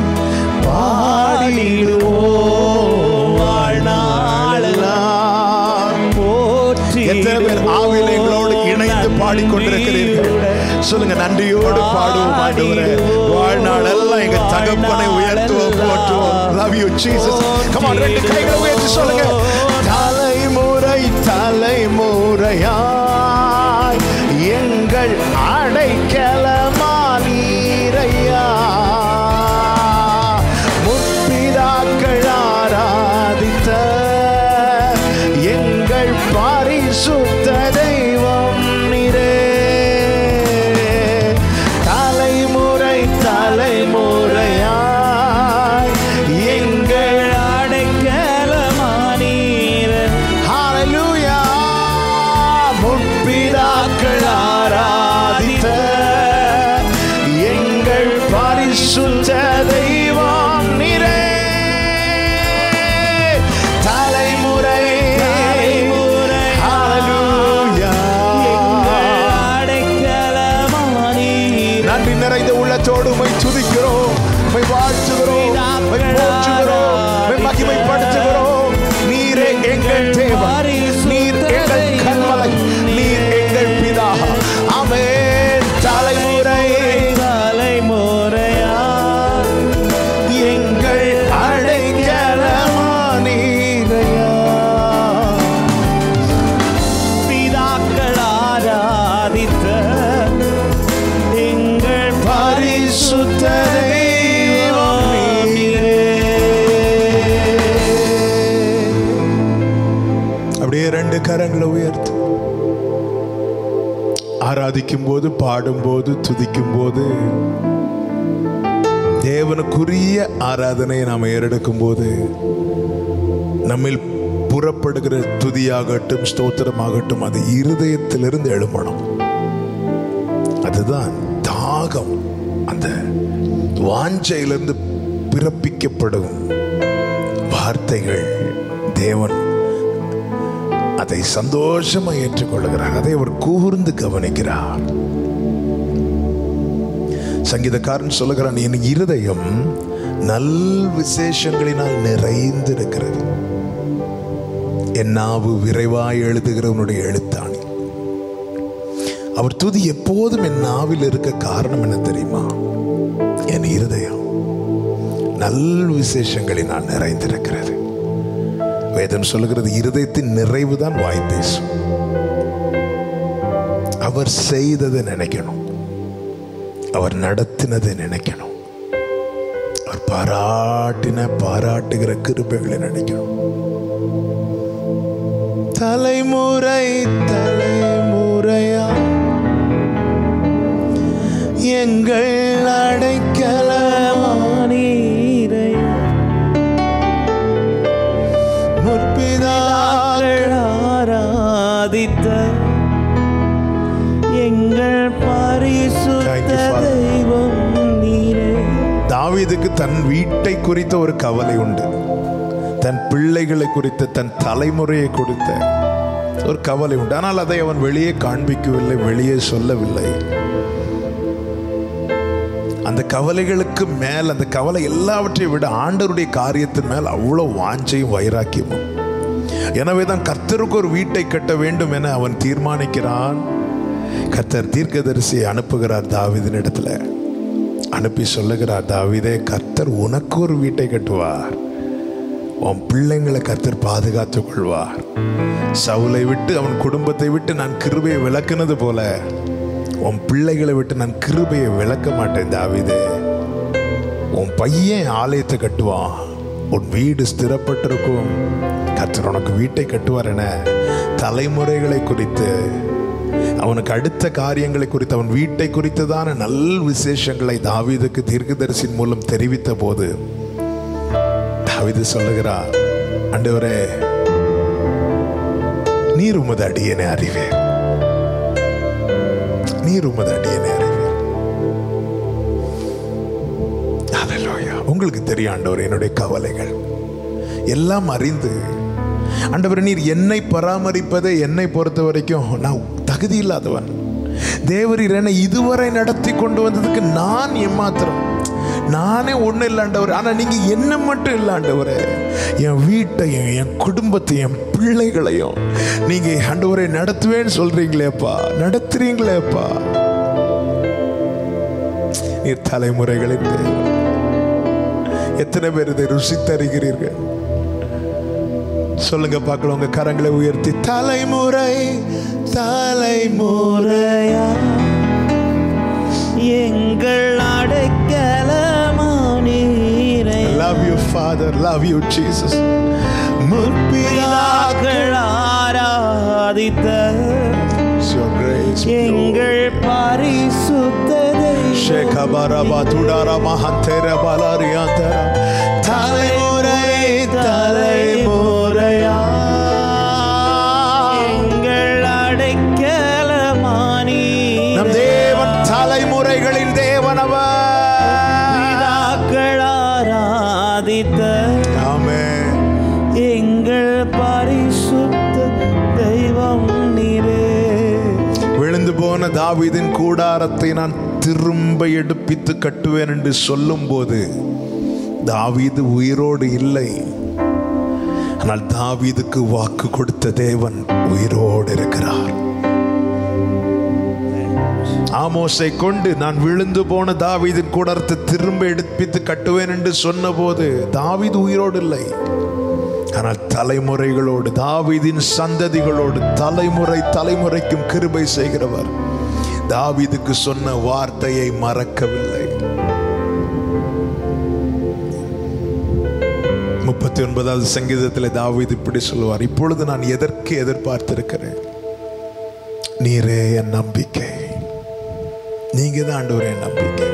[SPEAKER 2] பாடிடுவோம் வாழ்நாளெல்லாம்
[SPEAKER 3] போற்றி
[SPEAKER 2] எத்தனை பேர் ஆவில எங்களோடு இணைந்து பாடிக்கொண்டிருக்கிறீர்கள் சொல்லுங்க நன்றியோடு பாடுவோம் ஆண்டவரே வாழ்நாள் எல்லாம் எங்க தகப்பனை உயர்த்துவோம் போற்றுவோம் love you Jesus come on ரெண்டு கைகளை உயர்த்தி சொல்லுங்க தலைமுறை தலைமுறையாய் எங்கள் அடைக்கலமானீரையா முற்பிதாக்கள் ஆராதித்த எங்கள் பரிசுத்த தெய்வம் நிறே தலைமுறை தலைமுறையாய் எங்கள்
[SPEAKER 3] அடைக்கலமானீரன்
[SPEAKER 2] ஹalleluya முற்பிதாக்கள் ஆராதித்த எங்கள் பரிசுத்த தெய்வம் நிறே தலைமுறை
[SPEAKER 3] தலைமுறை
[SPEAKER 2] ஹalleluya
[SPEAKER 3] அடைக்கலமானீரன்
[SPEAKER 2] நன்றி நிறைந்த உள்ளத்தோடு உம்மை துதிக்கிறோம் உம்மை வாழ்த்துகிறோம் உம்மை போற்றுகிறோம் உம்மை மகிமைப்படுத்துகிறோம் நீரே எங்கள் தேவன் நீர் எங்கள் கண்மலை நீர் எங்கள் பிதா ஆமென் தலைமுறை
[SPEAKER 3] தலைமுறையா
[SPEAKER 2] எங்கள் அடைக்கலமானீரையா
[SPEAKER 3] பிதாக்கள் ஆராதித்த எங்கள்
[SPEAKER 2] பரிசுத்த தெய்வம் நீரே. அப்படியே ரெண்டு கரங்களை உயர்த்து ஆராதிக்கும் போது பாடும்போது துதிக்கும் போது தேவனுக்குரிய ஆராதனையை நாம் ஏறெடுக்கும் போது நம்மில் புறப்படுகிற துதியாகட்டும் ஸ்தோத்திரமாகட்டும் அது இருதயத்திலிருந்து எழும்பணும் அதுதான் தாகம் அந்த வாஞ்சையிலிருந்து பிறப்பிக்கப்படும் வார்த்தைகள் தேவன் அதை சந்தோஷமா ஏற்றுக்கொள்ளுகிறார் அதை அவர் கூர்ந்து கவனிக்கிறார் சங்கீதக்காரன் சொல்லுகிறான் என் இருதயம் நல் விசேஷங்களினால் நிறைந்திருக்கிறது என் நாவு விரைவாய் எழுதுகிறவனுடைய எழுத்தாணி அவர் துதி எப்போதும் என் நாவில் இருக்க காரணம் என்ன தெரியுமா என் இருதயம் நல் விசேஷங்களினால் நிறைந்திருக்கிறது வேதம் சொல்லுகிறது இருதயத்தின் நிறைவுதான் வாய் பேசும் அவர் செய்ததை நினைக்கணும் அவர் நடத்தினதை நினைக்கணும் அவர் பாராட்டின பாராட்டுகிற கிருபைகளை நினைக்கணும் தலைமுறை தலைமுறையா எங்கள் அடைக்கலமா
[SPEAKER 3] நீரை
[SPEAKER 2] முற்பிதாக்கள்
[SPEAKER 3] ஆராதித்த எங்கள்
[SPEAKER 2] Thank you,
[SPEAKER 3] பரிசுத்த
[SPEAKER 2] Father.
[SPEAKER 3] தெய்வம் நீரே
[SPEAKER 2] தாவீதுக்கு தன் வீட்டை குறித்த ஒரு கவலை உண்டு தன் பிள்ளைகளை குறித்த தன் தலைமுறையை குறித்த ஒரு கவலை உண்டு ஆனால் அதை அவன் வெளியே காண்பிக்கவில்லை வெளியே சொல்லவில்லை அந்த கவலைகளுக்கு மேல் அந்த கவலை எல்லாவற்றையும் விட ஆண்டவருடைய காரியத்தின் மேல் அவ்வளவு வாஞ்சையும் வைராக்கியமும் எனவே தான் கர்த்தருக்கு ஒரு வீட்டை கட்ட வேண்டும் என அவன் தீர்மானிக்கிறான் கர்த்தர் தீர்க்கதரிசியை அனுப்புகிறார் தாவீதின் இடத்துல அனுப்பி சொல்லுகிறார் தாவீதே கர்த்தர் உனக்கு ஒரு வீட்டை கட்டுவார் உன் பிள்ளைங்களை கர்த்தர் பாதுகாத்துக் கொள்வார் சவுலை விட்டு அவன் குடும்பத்தை விட்டு நான் கிருபையை விளக்குனது போல உன் பிள்ளைகளை விட்டு நான் கிருபையை விளக்க மாட்டேன் தாவீதே உன் பையன் ஆலயத்தை கட்டுவான் உன் வீடு ஸ்திரப்பட்டிருக்கும் கர்த்தர் உனக்கு வீட்டை கட்டுவார் என தலைமுறைகளை குறித்து அவனுக்கு அடுத்த காரியங்களை குறித்து அவன் வீட்டை குறித்ததான நல் விசேஷங்களை தாவீதுக்கு தீர்க்கதரிசின் மூலம் தெரிவித்த போது தாவீது சொல்லுகிறார் ஆண்டவரே நீர் உமது அடியனை அறிவேன் நீர் உமது அடியனை அறிவீர் Hallelujah. உங்களுக்கு தெரியும் ஆண்டவர் என்னுடைய கவலைகள் எல்லாம் அறிந்து ஆண்டவர் நீர் என்னை பராமரிப்பதை என்னை பொறுத்த வரைக்கும் நான் தகுதி இல்லாதவன் தேவரீர் என்னை இதுவரை நடத்தி கொண்டு வந்ததுக்கு நான் ஏமாத்திரம் நானே ஒன்றும் இல்லாண்டவர் ஆனால் நீங்கள் என்ன மட்டும் இல்லாண்டவரே என் வீட்டையும் என் குடும்பத்தையும் என் பிள்ளைகளையும் நீங்கள் ஆண்டவரை நடத்துவேன்னு சொல்றீங்களேப்பா நடத்துறீங்களேப்பா நீர் தலைமுறைகளின் தேவன் எத்தனை பேர் இதை ருசித்தருகிறீர்கள் சொல்லுங்க பார்க்கலாம் உங்க கரங்களை உயர்த்தி தலைமுறை தலைமுறை
[SPEAKER 3] முறையா எங்கள் அடைக்கலமானீரை
[SPEAKER 2] love you father love you jesus முற்பிதாக்கள்
[SPEAKER 3] பிதாக்கள் ஆராதித்த
[SPEAKER 2] your grace
[SPEAKER 3] எங்கள் பரிசுத்ததை
[SPEAKER 2] ஷேகபரபா துடாரா மஹந்தேர பலாரியாந்தரா தலைமுறை தலைமுறையா
[SPEAKER 3] எங்கள் அடைக்கலமானி
[SPEAKER 2] நம் தேவன் தலைமுறைகளின் தேவனவர்
[SPEAKER 3] பிதாக்கள் ஆராதித்த
[SPEAKER 2] ஆமென்
[SPEAKER 3] எங்கள் பரிசுத்த தெய்வம் நீரே
[SPEAKER 2] விழுந்து போன தாவீதின் கூடாரத்தை நான் திரும்ப எடுப்பித்து கட்டுவேன் என்று சொல்லும்போது தாவீது உயிரோடு இல்லை ஆனால் தாவீதுக்கு வாக்கு கொடுத்த தேவன் உயிரோடு இருக்கிறார் ஆமோஸை கொண்டு நான் விழுந்து போன தாவீதின் கூடாரத்தை திரும்ப எடுப்பித்து கட்டுவேன் என்று சொன்னபோது தாவீது உயிரோடு இல்லை ஆனால் தலைமுறைகளோடு தாவீதின் சந்ததிகளோடு தலைமுறை தலைமுறைக்கும் கிருபை செய்கிறவர் தாவீதுக்கு சொன்ன வார்த்தையை மறக்கவில்லை முப்பத்தி ஒன்பதாவது சங்கீதத்தில் தாவீது இப்படி சொல்லுவார் இப்பொழுது நான் எதற்கு எதிர்பார்த்திருக்கிறேன் நீரே என் நம்பிக்கை நீங்க தான் ஆண்டவரே என் நம்பிக்கை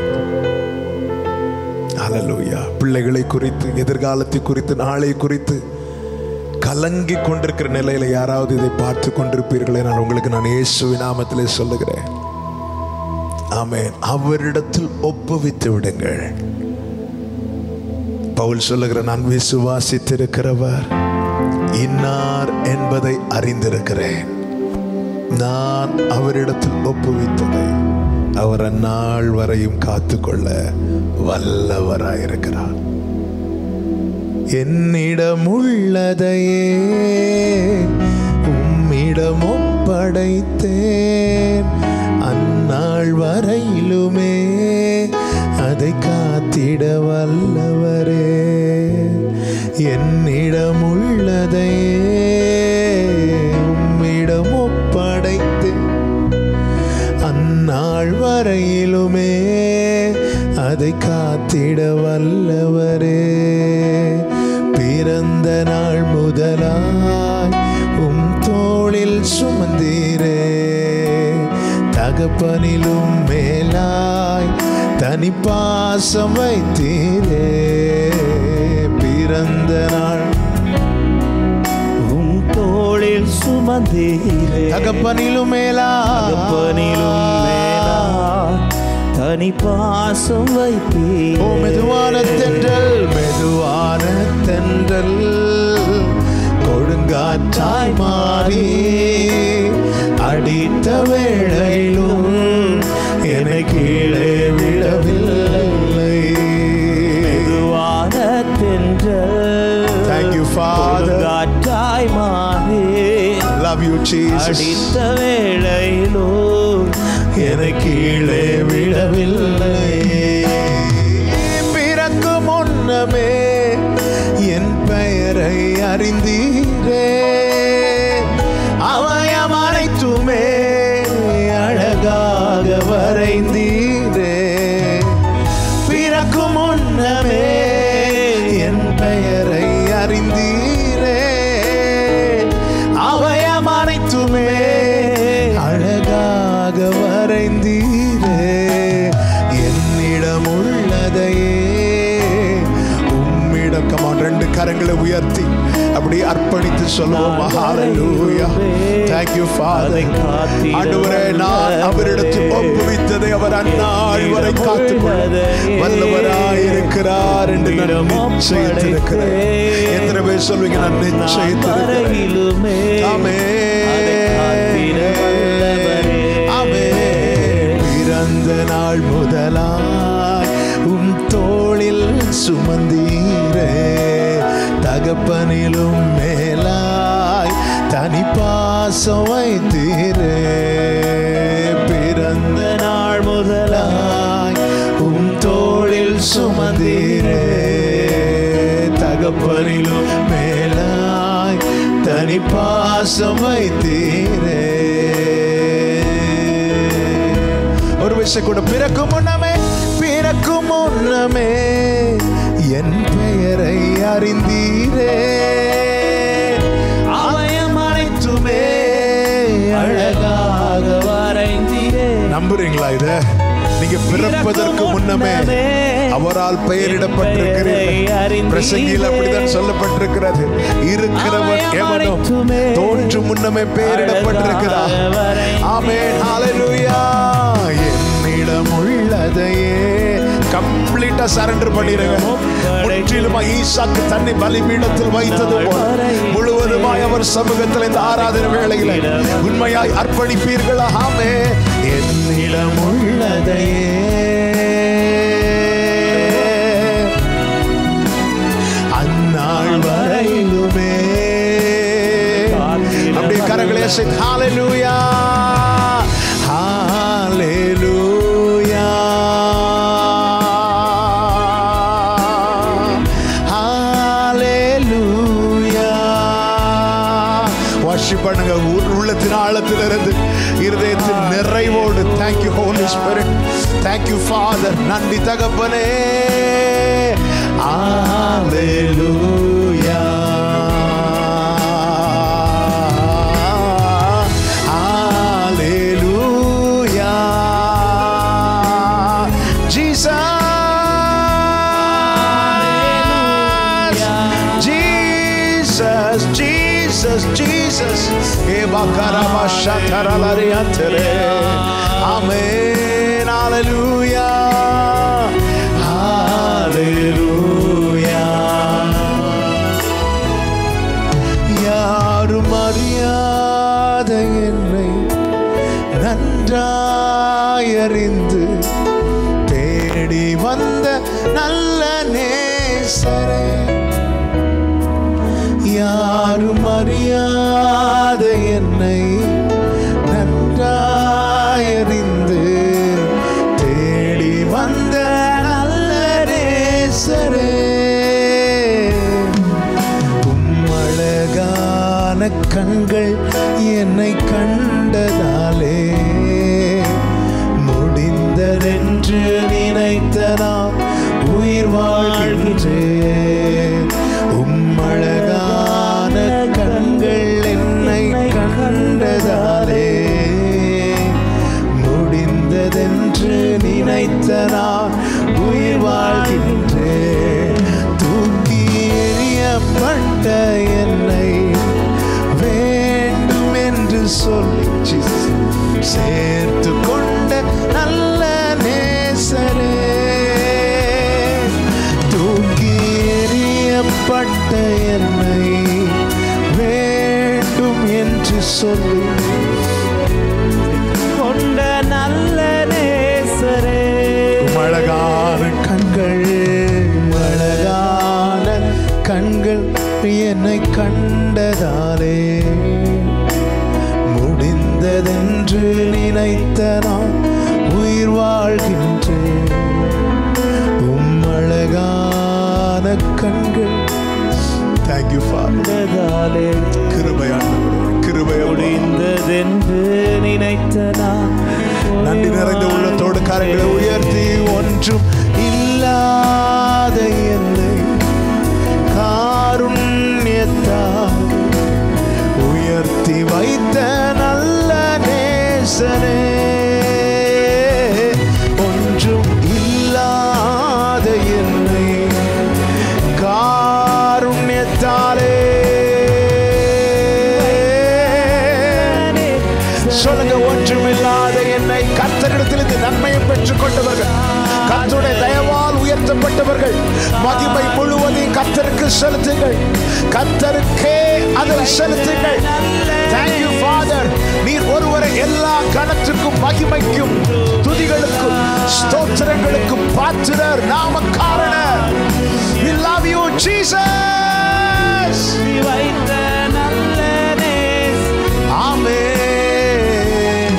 [SPEAKER 2] ஹalleluya பிள்ளைகளை குறித்து எதிர்காலத்தை குறித்து நாளை குறித்து கலங்கி கொண்டிருக்கிற நிலையில யாராவது இதை பார்த்து கொண்டிருப்பீர்களே நான் உங்களுக்கு நான் இயேசுவின் நாமத்திலே சொல்லுகிறேன் ஆமென் அவரிடத்தில் ஒப்புவித்து விடுங்கள் பவுல் சொல்லுகிற நான் விசுவாசித்திருக்கிறவர் இன்னார் என்பதை அறிந்திருக்கிறேன் நான் அவரிடத்தில் ஒப்புவித்ததை அவர் அந்நாள் வரையும் காத்துக்கொள்ள வல்லவராயிருக்கிறார் என்னிடம் உள்ளதையே உம்மிடம் ஒப்படைத்தேன் அந்நாள் வரையிலுமே அதை காத்திட வல்லவரே என்னிடம் உள்ளதையே உம்மிடம் ஒப்படைத்தேன் அந்நாள் வரையிலுமே அதை காத்திட வல்லவரே பிறந்த நாள் முதலாய் உம் தோளில் சுமந்தீரே தகப்பனிலும் மேலாய் தனி பாசம் வைத்தீரே பிறந்த நாள்
[SPEAKER 3] உம் தோளில் சுமந்தீரே
[SPEAKER 2] தகப்பனிலும் மேலாய்
[SPEAKER 3] தகப்பனிலும் மேலா தனி பாசம் வைத்தீரே
[SPEAKER 2] ஓ மெதுவான தென்றல் மெதுவான தென்றல் கொடுங்காற்றாய் மாறி அடித்த வேளையிலும் என்னை கீழே விடவில்லை
[SPEAKER 3] மெதுவான தென்றல்
[SPEAKER 2] Thank you, Father.
[SPEAKER 3] காற்றாய் மாறி
[SPEAKER 2] Love you, Jesus.
[SPEAKER 3] அடித்த வேளையிலோ
[SPEAKER 2] என்னை கீழே விடவில்லை பிறக்கு முன்னமே என் பெயரை அறிந்தீரே அவயம் அனைத்துமே அழகாக வரைந்தீரே பிறக்கு முன்னமே என் பெயரை அறிந்தீரே அவயம் அனைத்துமே அழகாக வரைந்தீரே என்னிடம் உள்ளதையே உம்மிடம் கமான் ரெண்டு கரங்களை உயர்த்தி அப்படி அர்ப்பணித்து சொல்லுவோம் ஹalleluya thank you father ஆண்டவரே நான் அவரிடத்தில் ஒப்புவித்ததை அவர் அந்நாள் வரை காத்துக்கொள்ள வல்லவராய் இருக்கிறார் என்று நான் நிச்சயித்திருக்கிறேன் எத்தனை பேர் சொல்வீங்க நான் நிச்சயித்திருக்கிறேன் பிறந்த நாள் முதலாய் உன் தோளில் சுமந்தீரே தகப்பனிலும் மேலாய் தனி பாசம் வைத்தீரே பிறந்த நாள் முதலாய் உன் தோளில் சுமந்தீரே தகப்பனிலும் மேலாய் தனி பாசம் வைத்தீரே ஒரு விஷயம் கூட பிறக்கும் முன்னமே பிறக்கும் முன்னமே என் பெயரை அறிந்தீரே அவயம் அனைத்துமே அழகாக
[SPEAKER 3] வரைந்தீரே
[SPEAKER 2] நம்புறீங்களா இத நீங்க பிறப்பதற்கு முன்னமே அவரால் பெயரிடப்பட்டிருக்கிறீர்கள் பிரசங்கியில் அப்படிதான் சொல்லப்பட்டிருக்கிறது இருக்கிறவன் எவனும் தோன்றும் முன்னமே பெயரிடப்பட்டிருக்கிறார் ஆமென் ஹalleluya என்னிடம் உள்ளதையே கம்ப்ளீட்டா சரண்டர் பண்ணிடுங்க முற்றிலுமா ஈசாக்கு தன்னை பலிபீடத்தில் வைத்தது போல முழுவதுமாய் அவர் சமூகத்தில் இந்த ஆராதனை வேளையில உண்மையாய் அர்ப்பணிப்பீர்களா ஆமே என்னிடம் உள்ளதையே அந்நாள் வரையிலுமே அப்படியே கரங்களை அசைத்து ஹalleluya ஹalleluya ஹalleluya worship பண்ணுங்க உள்- உள்ளத்தின் ஆழத்திலிருந்து இருதயத்தின் நிறைவோடு thank you holy spirit thank you father நன்றி தகப்பனே ஹalleluya ஹalleluya Jesus Jesus Jesus Jesus Eva karama shataralari antere Amen Hallelujah Hallelujah யாரும் அறியாத என்னை நன்றாயறிந்து தேடி வந்த நல்ல நேசரே யாரும் அறியாத என்னை நன்றாயறிந்து தேடி வந்த நல்ல நேசரே உம்மழகான கண்கள் என்னை கண்டதாலே முடிந்ததென்று நினைத்த நான் உயிர் வாழ்கின்றேன் உம்மழகான கண்கள் என்னை கண்டதாலே முடிந்ததென்று நினைத்த நான் உயிர் வாழ்கின்றேன் தூக்கி எறியப்பட்ட என்னை வேண்டும் என்று சொல்லி Jesus, சேர்த்து கொண்ட நல்ல நேசரே தூக்கி எறியப்பட்ட என்னை வேண்டும் என்று சொல்லி
[SPEAKER 3] கொண்ட நல்ல நேசரே
[SPEAKER 2] அழகான கண்கள் அழகான கண்கள் என்னை கண்டதாலே முடிந்ததென்று நினைத்த நான் உயிர் வாழ்கின்றேன் உம் அழகான கண்கள் தேங்க்யூ ஃபாதர்
[SPEAKER 3] கண்டதாலே
[SPEAKER 2] கிருபையாண்டவரே கிருபையோடு
[SPEAKER 3] முடிந்ததென்று நினைத்த நான்
[SPEAKER 2] நன்றி நிறைந்த உள்ளத்தோடு கரங்களை உயர்த்தி ஒன்றும் இல்லாத என்னை காருண்யத்தால் உயர்த்தி வைத்த நல்ல நேசனே ஒன்றும் இல்லாத என்னை காருண்யத்தாலே சொல்லுங்க ஒன்றுமில்லாத என்னை கர்த்தரிடத்திலிருந்து நன்மையை பெற்றுக் கொண்டவர்கள் கர்த்தருடைய தயவால் உயர்த்தப்பட்டவர்கள் மகிமை முழுவதையும் கர்த்தருக்கு செலுத்துங்கள் கர்த்தருக்கே அதை செலுத்துங்கள் தேங்க்யூ ஃபாதர் நீர் ஒருவரை எல்லா கணத்துக்கும் மகிமைக்கும் துதிகளுக்கும் ஸ்தோத்திரங்களுக்கும் பாத்திரர் நாமக்காரனர் we love you jesus
[SPEAKER 3] நீ வைத்த நல்ல நேச
[SPEAKER 2] ஆமென்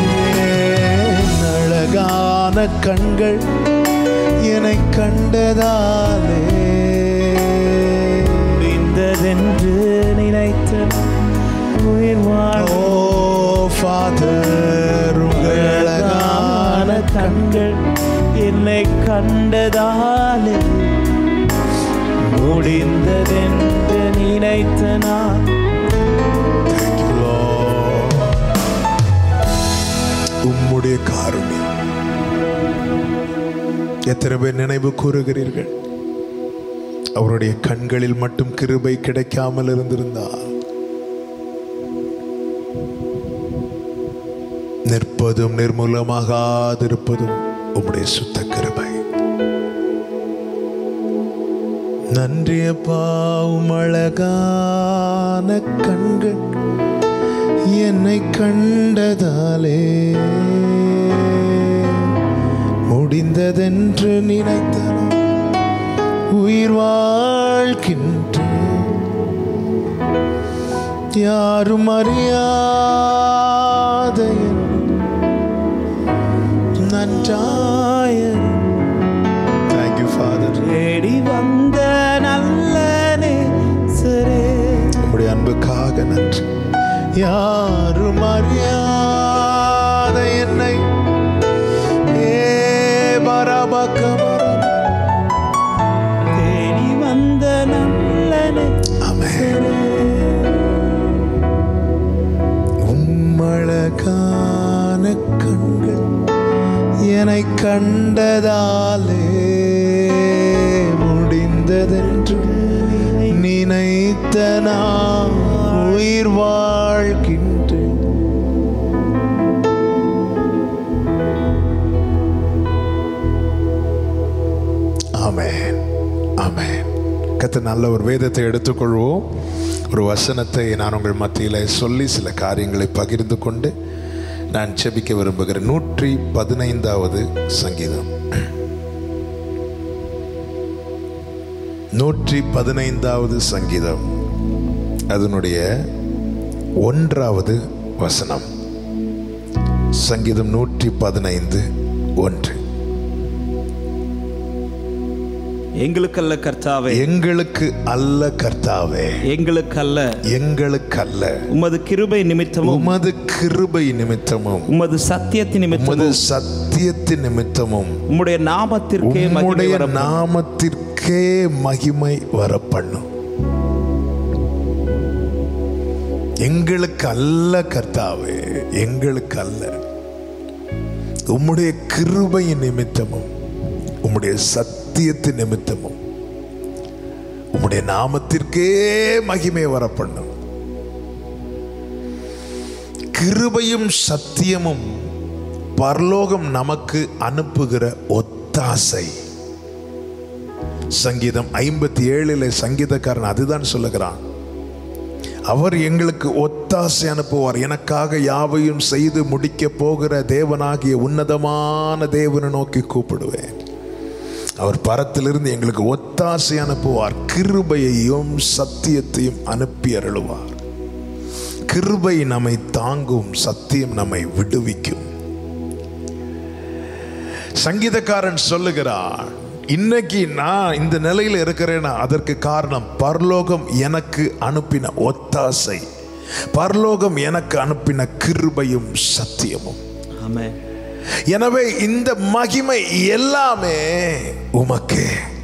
[SPEAKER 2] அழகான கண்கள் என்னை கண்டதாலே
[SPEAKER 3] முடிந்ததென்று நினைத்த உயிர் வாழ
[SPEAKER 2] ஓ ஃபாதர் உங்கள்
[SPEAKER 3] அழகான
[SPEAKER 2] அழகான
[SPEAKER 3] கண்கள் என்னை கண்டதாலே முடிந்ததென்று நினைத்த நான்
[SPEAKER 2] Thank you, Lord. உம்முடைய காருண்யம் எத்தனை பேர் நினைவு கூறுகிறீர்கள் அவருடைய கண்களில் மட்டும் கிருபை கிடைக்காமல் இருந்திருந்தால் நிற்பதும் நிர்மூலமாகாதிருப்பதும் உம்முடைய சுத்த கிருபை நன்றியப்பா உம் அழகான கண்கள் என்னை கண்டதாலே முடிந்ததென்று நினைத்தன உயிர் வாழ்கின்றேன் யாரும் அறியாத என் நன்றாய தேங்க்யூ ஃபாதர்
[SPEAKER 3] தேடி வந்த நல்ல நேசரே
[SPEAKER 2] உம்முடைய அன்புக்காக நன்றி யாரும் அறியாத என்னை ஏ பரபக்கமரம்
[SPEAKER 3] தேடி வந்த நல்ல நேசரே
[SPEAKER 2] உம்மழகான கண்கள் என்னை கண்டதாலே முடிந்ததென்று நினைத்த நான் உயிர் வாழ்கின்றேன் ஆமென் ஆமென் கத்த நல்ல ஒரு வேதத்தை எடுத்துக்கொள்வோம் ஒரு வசனத்தை நான் உங்கள் மத்தியில் சொல்லி சில காரியங்களை பகிர்ந்து கொண்டு நான் செபிக்க விரும்புகிறேன் நூற்றி பதினைந்தாவது சங்கீதம் நூற்றி பதினைந்தாவது சங்கீதம் அதனுடைய ஒன்றாவது வசனம் சங்கீதம் நூற்றி பதினைந்து ஒன்று
[SPEAKER 3] எங்களுக்கல்ல கர்த்தாவே
[SPEAKER 2] எங்களுக்கு அல்ல கர்த்தாவே
[SPEAKER 3] எங்களுக்கல்ல
[SPEAKER 2] எங்களுக்கல்ல
[SPEAKER 3] உமது கிருபை நிமித்தமும்
[SPEAKER 2] உமது கிருபை நிமித்தமும்
[SPEAKER 3] உமது சத்தியத்தின்
[SPEAKER 2] உமது
[SPEAKER 3] நிமித்தமும்
[SPEAKER 2] சத்தியத்தின் நிமித்தமும்
[SPEAKER 3] உம்முடைய நாமத்திற்கே மகிமை
[SPEAKER 2] உம்முடைய
[SPEAKER 3] வரப்படும்.
[SPEAKER 2] நாமத்திற்கே மகிமை வரப்பண்ணும் எங்களுக்கு அல்ல கர்த்தாவே எங்களுக்கு அல்ல உம்முடைய கிருபையின் நிமித்தமும் உம்முடைய சத்தியத்தின் நிமித்தமும் உம்முடைய நாமத்திற்கே மகிமை வரப்பண்ணும் கிருபையும் சத்தியமும் பரலோகம் நமக்கு அனுப்புகிற ஒத்தாசை சங்கீதம் ஐம்பத்தி ஏழில் சங்கீதக்காரன் அதுதான் சொல்லுகிறான் அவர் எங்களுக்கு ஒத்தாசை அனுப்புவார் எனக்காக யாவையும் செய்து முடிக்க போகிற தேவனாகிய உன்னதமான தேவனை நோக்கி கூப்பிடுவேன் அவர் பரத்திலிருந்து எங்களுக்கு ஒத்தாசை அனுப்புவார் கிருபையையும் சத்தியத்தையும் அனுப்பி அருளுவார் கிருபை நம்மை தாங்கும் சத்தியம் நம்மை விடுவிக்கும் சங்கீதக்காரன் சொல்லுகிறான் இன்னைக்கு நான் இந்த நிலையில் இருக்கிறேன்னா அதற்கு காரணம் பரலோகம் எனக்கு அனுப்பின ஒத்தாசை பரலோகம் எனக்கு அனுப்பின கிருபையும் சத்தியமும்
[SPEAKER 3] ஆமென்
[SPEAKER 2] எனவே இந்த மகிமை எல்லாமே உமக்கே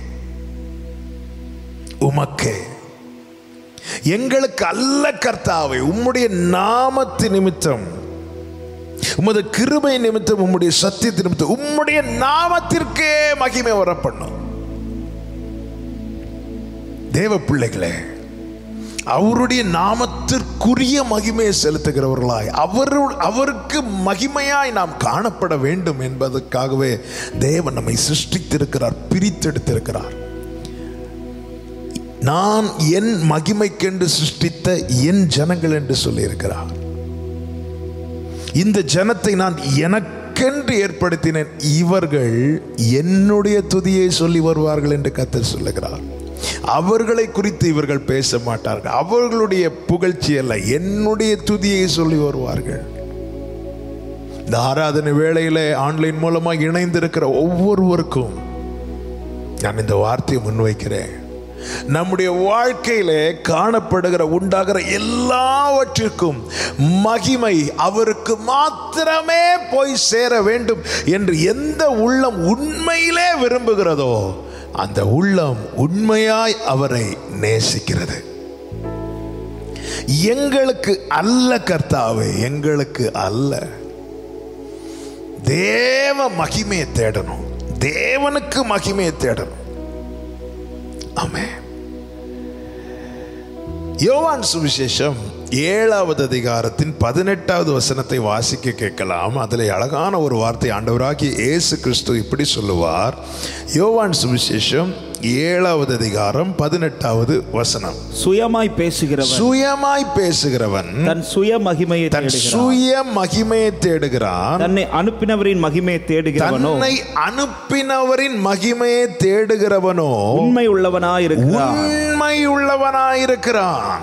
[SPEAKER 2] உமக்கே எங்களுக்கு அல்ல கர்த்தாவை உம்முடைய நாமத்து நிமித்தம் உமது கிருபை நிமித்தம் உம்முடைய சத்தியத்து நிமித்தம் உம்முடைய நாமத்திற்கே மகிமை வரப்பண்ணும் தேவ பிள்ளைகளே அவருடைய நாமத்திற்குரிய மகிமையை செலுத்துகிறவர்களாய் அவரு அவருக்கு மகிமையாய் நாம் காணப்பட வேண்டும் என்பதற்காகவே தேவன் நம்மை சிருஷ்டித்திருக்கிறார் பிரித்தெடுத்திருக்கிறார் நான் என் மகிமைக்கென்று சிருஷ்டித்த என் ஜனங்கள் என்று சொல்லியிருக்கிறார் இந்த ஜனத்தை நான் எனக்கென்று ஏற்படுத்தினேன் இவர்கள் என்னுடைய துதியை சொல்லி வருவார்கள் என்று கத்தர் சொல்லுகிறார் அவர்களை குறித்து இவர்கள் பேச மாட்டார்கள் அவர்களுடைய புகழ்ச்சி அல்ல என்னுடைய துதியை சொல்லி வருவார்கள் இந்த ஆராதனை வேளையில ஆன்லைன் மூலமாக இணைந்திருக்கிற ஒவ்வொருவருக்கும் நான் இந்த வார்த்தையை முன்வைக்கிறேன் நம்முடைய வாழ்க்கையிலே காணப்படுகிற உண்டாகிற எல்லாவற்றிற்கும் மகிமை அவருக்கு மாத்திரமே போய் சேர வேண்டும் என்று எந்த உள்ளம் உண்மையிலே விரும்புகிறதோ அந்த உள்ளம் உண்மையாய் அவரை நேசிக்கிறது எங்களுக்கு அல்ல கர்த்தாவே எங்களுக்கு அல்ல தேவ மகிமையை தேடணும் தேவனுக்கு மகிமையை தேடணும் ஆமே யோவான் சுவிசேஷம் ஏழாவது அதிகாரத்தின் பதினெட்டாவது வசனத்தை வாசிக்க கேட்கலாம் அதில் அழகான ஒரு வார்த்தை ஆண்டவராகிய இயேசு கிறிஸ்து இப்படி சொல்லுவார் யோவான் சுவிசேஷம் ஏழாவது அதிகாரம் பதினெட்டாவது வசனம்
[SPEAKER 3] சுயமாய் பேசுகிறவன்
[SPEAKER 2] சுயமாய் பேசுகிறவன்
[SPEAKER 3] தன் சுய மகிமையை
[SPEAKER 2] தன்
[SPEAKER 3] தேடுகிறான்
[SPEAKER 2] சுய மகிமையை தேடுகிறான்
[SPEAKER 3] தன்னை அனுப்பினவரின் மகிமையை தேடுகிறவனோ
[SPEAKER 2] தன்னை அனுப்பினவரின் மகிமையை தேடுகிறவனோ
[SPEAKER 3] உண்மை உள்ளவனாய் இருக்கிறான்
[SPEAKER 2] உண்மை உள்ளவனாயிருக்கிறான்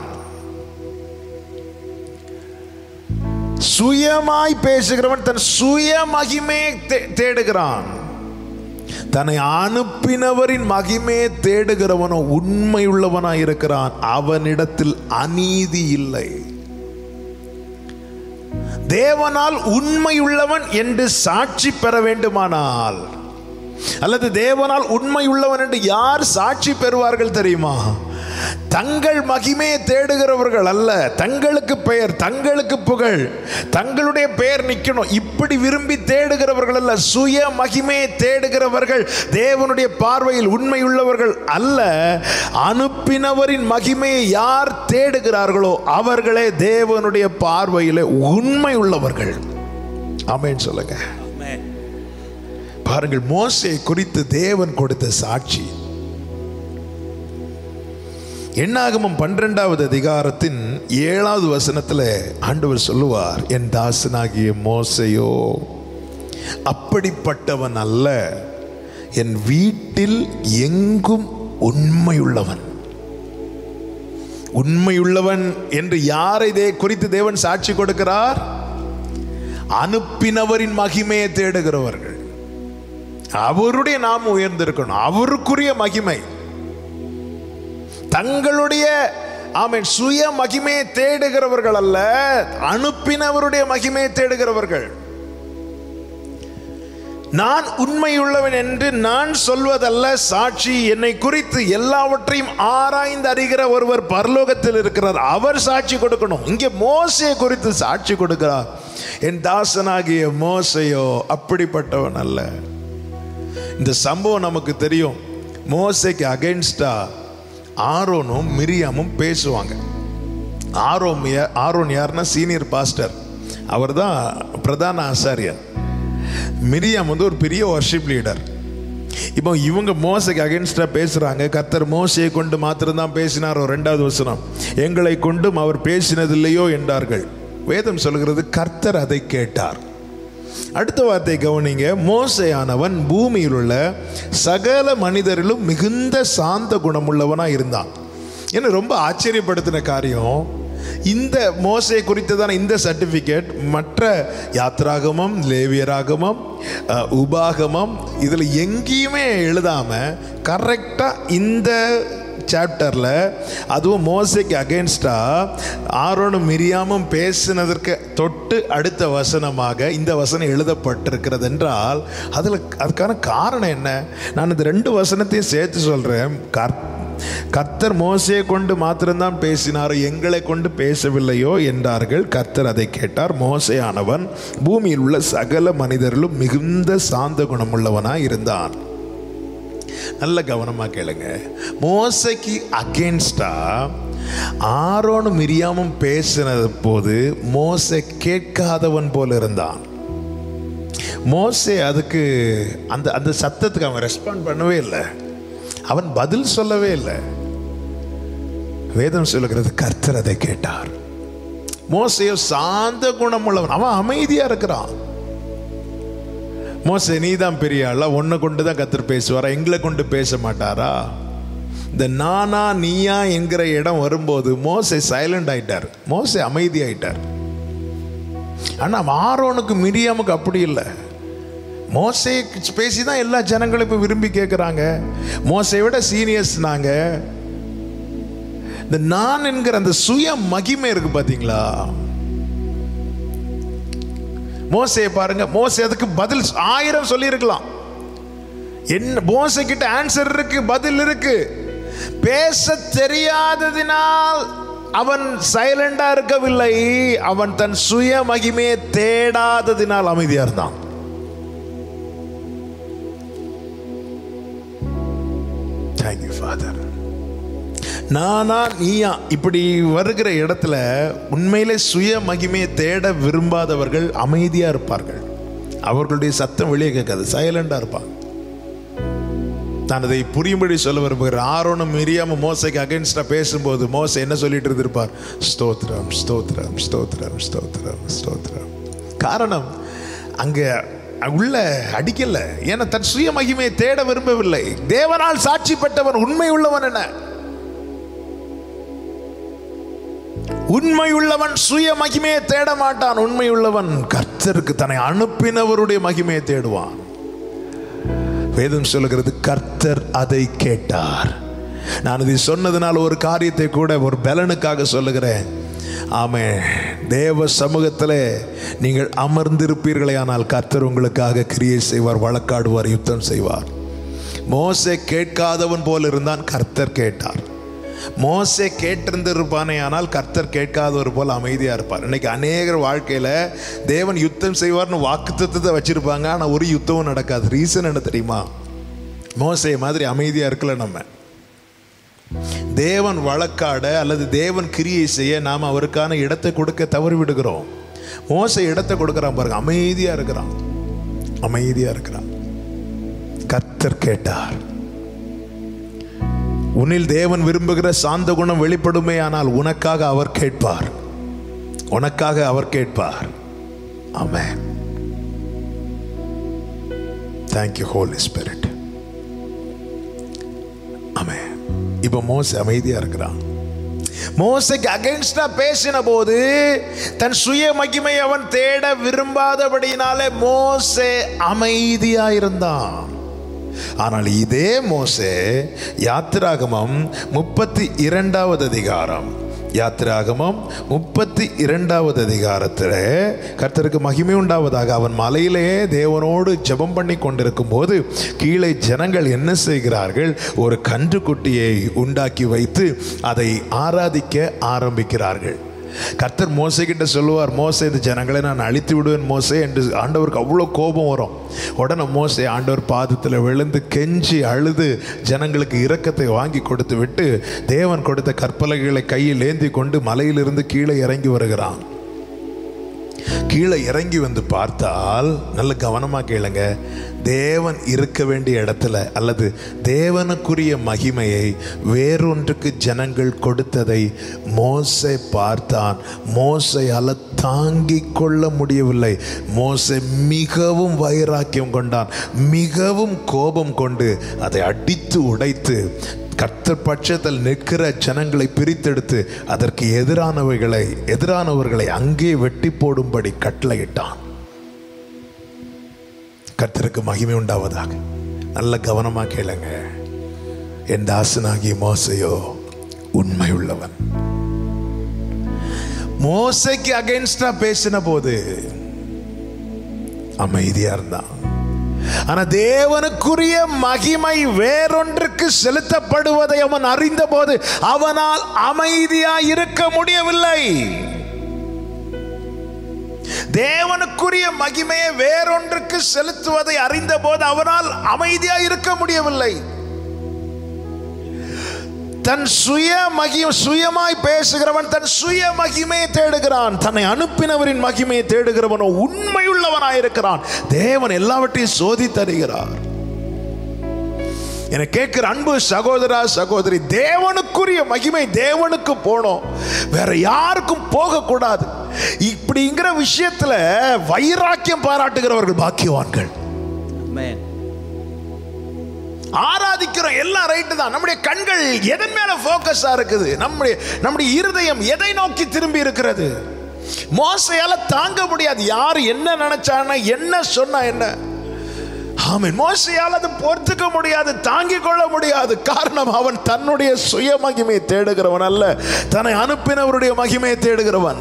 [SPEAKER 2] சுயமாய் பேசுகிறவன் தன் சுய மகிமையை தே- தேடுகிறான் தன்னை அனுப்பினவரின் மகிமையை தேடுகிறவனோ உண்மையுள்ளவனாய் இருக்கிறான் அவனிடத்தில் அநீதி இல்லை தேவனால் உண்மையுள்ளவன் என்று சாட்சி பெற வேண்டுமானால் அல்லது தேவனால் உண்மையுள்ளவன் என்று யார் சாட்சி பெறுவார்கள் தெரியுமா தங்கள் மகிமையை தேடுகிறவர்கள் அல்ல தங்களுக்கு பெயர் தங்களுக்கு புகழ் தங்களுடைய பெயர் நிற்கணும் இப்படி விரும்பி தேடுகிறவர்கள் அல்ல சுய மகிமையை தேடுகிறவர்கள் தேவனுடைய பார்வையில் உண்மையுள்ளவர்கள் அல்ல அனுப்பினவரின் மகிமையை யார் தேடுகிறார்களோ அவர்களே தேவனுடைய பார்வையில் உண்மை உள்ளவர்கள் ஆமென் சொல்லுங்க பாருங்கள் மோசே குறித்து தேவன் கொடுத்த சாட்சி எண்ணாகமம் பன்னிரெண்டாவது அதிகாரத்தின் ஏழாவது வசனத்தில் ஆண்டவர் சொல்லுவார் என் தாசனாகிய மோசையோ அப்படிப்பட்டவன் அல்ல என் வீட்டில் எங்கும் உண்மையுள்ளவன் உண்மையுள்ளவன் என்று யாரை தே குறித்து தேவன் சாட்சி கொடுக்கிறார் அனுப்பினவரின் மகிமையை தேடுகிறவர்கள் அவருடைய நாம் உயர்ந்திருக்கணும் அவருக்குரிய மகிமை தங்களுடைய ஆமென் சுய மகிமையை தேடுகிறவர்கள் அல்ல அனுப்பினவருடைய மகிமையை தேடுகிறவர்கள் நான் உண்மையுள்ளவன் என்று நான் சொல்வதல்ல சாட்சி என்னை குறித்து எல்லாவற்றையும் ஆராய்ந்து அறிகிற ஒருவர் பரலோகத்தில் இருக்கிறார் அவர் சாட்சி கொடுக்கணும் இங்கே மோசையை குறித்து சாட்சி கொடுக்கிறார் என் தாசனாகிய மோசையோ அப்படிப்பட்டவன் அல்ல இந்த சம்பவம் நமக்கு தெரியும் மோசைக்கு அகைன்ஸ்டா ஆரோனும் மிரியாமும் பேசுவாங்க ஆரோம் யா- ஆரோன் யாருன்னா சீனியர் பாஸ்டர் அவர் தான் பிரதான ஆசாரியர் மிரியாம் வந்து ஒரு பெரிய வர்ஷிப் லீடர் இப்போ இவங்க மோசைக்கு அகைன்ஸ்டாக பேசுகிறாங்க கர்த்தர் மோசையை கொண்டு மாத்திரம்தான் பேசினாரோ ரெண்டாவது வசனம் எங்களை கொண்டும் அவர் பேசினதில்லையோ என்றார்கள் வேதம் சொல்கிறது கர்த்தர் அதை கேட்டார் அடுத்த வார்த்தை கவனிங்க மோசையானவன் பூமியில் உள்ள சகல மனிதரிலும் மிகுந்த சாந்த குணமுள்ளவனா இருந்தான் என்ன ரொம்ப ஆச்சரியப்படுத்தின காரியம் இந்த மோசை குறித்ததான இந்த சர்டிஃபிகேட் மற்ற யாத்ராகமம் லேவியராகமம் அஹ், உபாகமம் இதில் எங்கேயுமே எழுதாம கரெக்டாக இந்த சாப்டரில் அதுவும் மோசைக்கு அகேன்ஸ்டா ஆரோனும் மிரியாமும் பேசினதற்கு தொட்டு அடுத்த வசனமாக இந்த வசனம் எழுதப்பட்டிருக்கிறது என்றால் அதில் அதுக்கான காரணம் என்ன நான் இந்த ரெண்டு வசனத்தையும் சேர்த்து சொல்கிறேன் கர் கர்த்தர் மோசையை கொண்டு மாத்திரம்தான் பேசினாரோ எங்களை கொண்டு பேசவில்லையோ என்றார்கள் கர்த்தர் அதை கேட்டார் மோசையானவன் பூமியில் உள்ள சகல மனிதரிலும் மிகுந்த சாந்த குணமுள்ளவனாய் இருந்தான் நல்ல கவனமாக கேளுங்க மோசைக்கு அகேன்ஸ்டா ஆரோனும் மிரியாமும் பேசினது போது மோசே கேட்காதவன் போல இருந்தான் மோசே அதுக்கு அந்த அந்த சத்தத்துக்கு அவன் ரெஸ்பாண்ட் பண்ணவே இல்லை அவன் பதில் சொல்லவே இல்லை வேதம் சொல்லுகிறது கர்த்தர் அதை கேட்டார் மோசையோ சாந்த குணமுள்ளவன் அவன் அமைதியா இருக்கிறான் மோசே நீ தான் பெரிய ஆளா உன்னை கொண்டு தான் கத்தர் பேசுவாரா எங்களை கொண்டு பேச மாட்டாரா இந்த நானா நீயா என்கிற இடம் வரும்போது மோசே சைலண்ட் ஆயிட்டார் மோசே அமைதி ஆயிட்டார் ஆனா ஆரோனுக்கு மிரியாமுக்கு அப்படி இல்லை மோசே பேசி தான் எல்லா ஜனங்களும் இப்போ விரும்பி கேட்குறாங்க மோசை விட சீனியர்ஸ் நாங்க இந்த நான் என்கிற அந்த சுய மகிமை இருக்கு பாத்தீங்களா மோசையை பாருங்க மோசே அதுக்கு பதில் ஆயிரம் சொல்லியிருக்கலாம் என்ன மோசை கிட்ட ஆன்சர் இருக்கு பதில் இருக்கு பேச தெரியாததினால் அவன் சைலண்டா இருக்கவில்லை அவன் தன் சுய மகிமையை தேடாததினால் அமைதியா இருந்தான் தேங்க்யூ ஃபாதர் நானா நீயா இப்படி வருகிற இடத்துல உண்மையிலே சுய மகிமையை தேட விரும்பாதவர்கள் அமைதியா இருப்பார்கள் அவர்களுடைய சத்தம் வெளியே கேட்காது சைலண்டா இருப்பாங்க நான் அதை புரியும்படி சொல்ல விரும்புகிறேன் ஆரோனும் மிரியாம மோசைக்கு அகைன்ஸ்டா பேசும்போது மோசை என்ன சொல்லிட்டு இருந்திருப்பார் ஸ்தோத்திரம் ஸ்தோத்திரம் ஸ்தோத்திரம் ஸ்தோத்திரம் ஸ்தோத்திரம் காரணம் அங்க உள்ள அடிக்கல ஏன்னா தன் சுய மகிமையை தேட விரும்பவில்லை தேவனால் சாட்சி பெற்றவன் உண்மை உள்ளவன் என்ன உண்மை உள்ளவன் சுய மகிமையை தேட மாட்டான் உண்மை உள்ளவன் கர்த்தருக்கு தன்னை அனுப்பினவருடைய மகிமையை தேடுவான் வேதம் சொல்லுகிறது கர்த்தர் அதை கேட்டார் நான் இதை சொன்னதுனால ஒரு காரியத்தை கூட ஒரு பலனுக்காக சொல்லுகிறேன் ஆமே தேவ சமூகத்தில் நீங்கள் அமர்ந்திருப்பீர்களே ஆனால் கர்த்தர் உங்களுக்காக கிரியை செய்வார் வழக்காடுவார் யுத்தம் செய்வார் மோசே கேட்காதவன் போல் இருந்தான் கர்த்தர் கேட்டார் மோசே கேட்டிருந்திருப்பானே ஆனால் கர்த்தர் கேட்காதவர் போல் அமைதியாக இருப்பார் இன்னைக்கு அநேகர் வாழ்க்கையில் தேவன் யுத்தம் செய்வார்னு வாக்குத்தத்தை வச்சிருப்பாங்க ஆனால் ஒரு யுத்தமும் நடக்காது ரீசன் என்ன தெரியுமா மோசே மாதிரி அமைதியாக இருக்கல நம்ம தேவன் வழக்காட அல்லது தேவன் கிரியை செய்ய நாம் அவருக்கான இடத்தை கொடுக்க தவறி விடுகிறோம் மோசை இடத்தை கொடுக்குறான் பாருங்க அமைதியாக இருக்கிறான் அமைதியாக இருக்கிறான் கர்த்தர் கேட்டார் உன்னில் தேவன் விரும்புகிற சாந்த குணம் வெளிப்படுமே ஆனால் உனக்காக அவர் கேட்பார் உனக்காக அவர் கேட்பார் amen thank you holy spirit amen இப்போ மோச அமைதியா இருக்கிறான் மோசைக்கு அகைன்ஸ்டா பேசின போது தன் சுய மகிமை அவன் தேட விரும்பாதபடியினாலே மோசே அமைதியா இருந்தான் ஆனால் இதே மோசே யாத்திராகமம் முப்பத்தி இரண்டாவது அதிகாரம் யாத்திராகமம் முப்பத்தி இரண்டாவது அதிகாரத்தில் கர்த்தருக்கு மகிமை உண்டாவதாக அவன் மலையிலேயே தேவனோடு ஜெபம் பண்ணி கொண்டிருக்கும் போது கீழே ஜனங்கள் என்ன செய்கிறார்கள் ஒரு கன்றுக்குட்டியை உண்டாக்கி வைத்து அதை ஆராதிக்க ஆரம்பிக்கிறார்கள் கர்த்தர் மோசை கிட்ட சொல்லுவார் மோசே இந்த ஜனங்களை நான் அழித்து விடுவேன் மோசே என்று ஆண்டவருக்கு அவ்வளோ கோபம் வரும் உடனே மோசே ஆண்டவர் பாதத்தில் விழுந்து கெஞ்சி அழுது ஜனங்களுக்கு இரக்கத்தை வாங்கி கொடுத்து விட்டு தேவன் கொடுத்த கற்பலகைகளை கையில் ஏந்தி கொண்டு மலையிலிருந்து கீழே இறங்கி வருகிறான் கீழே இறங்கி வந்து பார்த்தால் நல்ல கவனமாக கேளுங்க தேவன் இருக்க வேண்டிய இடத்துல அல்லது தேவனுக்குரிய மகிமையை வேறொன்றுக்கு ஜனங்கள் கொடுத்ததை மோசை பார்த்தான் மோசையால் தாங்கிக் கொள்ள முடியவில்லை மோசை மிகவும் வைராக்கியம் கொண்டான் மிகவும் கோபம் கொண்டு அதை அடித்து உடைத்து கர்த்தர் பட்சத்தில் நிற்கிற ஜனங்களை பிரித்தெடுத்து அதற்கு எதிரானவைகளை எதிரானவர்களை அங்கே வெட்டி போடும்படி கட்டளையிட்டான் கர்த்தருக்கு மகிமை உண்டாவதாக நல்ல கவனமா கேளுங்க என் தாசனாகிய மோசையோ உண்மை உள்ளவன் மோசைக்கு அகைன்ஸ்டா பேசின போது அமைதியா இருந்தான் ஆனா தேவனுக்குரிய மகிமை வேறொன்றுக்கு செலுத்தப்படுவதை அவன் அறிந்தபோது அவனால் அமைதியா இருக்க முடியவில்லை தேவனுக்குரிய மகிமையை வேறொன்றுக்கு செலுத்துவதை அறிந்தபோது அவனால் அமைதியா இருக்க முடியவில்லை தன் சுய மகி சுயமாய் பேசுகிறவன் தன் சுய மகிமையை தேடுகிறான் தன்னை அனுப்பினவரின் மகிமையை தேடுகிறவனோ உண்மையுள்ளவனாயிருக்கிறான் தேவன் எல்லாவற்றையும் சோதி தருகிறார் என கேட்கிற அன்பு சகோதரா சகோதரி தேவனுக்குரிய மகிமை தேவனுக்கு போனோம் வேற யாருக்கும் போகக்கூடாது இப்படிங்கிற விஷயத்துல வைராக்கியம் பாராட்டுகிறவர்கள் பாக்கியவான்கள்
[SPEAKER 3] Amen.
[SPEAKER 2] ஆராதிக்கிறோம் எல்லாம் ரைட்டு தான் நம்முடைய கண்கள் எதன் மேல போக்கஸா இருக்குது நம்முடைய நம்முடைய இருதயம் எதை நோக்கி திரும்பி இருக்கிறது மோசையால தாங்க முடியாது யார் என்ன நினைச்சானா என்ன சொன்னா என்ன ஆமென் மோசையால் அது பொறுத்துக்க முடியாது தாங்கிக் கொள்ள முடியாது காரணம் அவன் தன்னுடைய சுய மகிமையை தேடுகிறவன் அல்ல தன்னை அனுப்பினவருடைய மகிமையை தேடுகிறவன்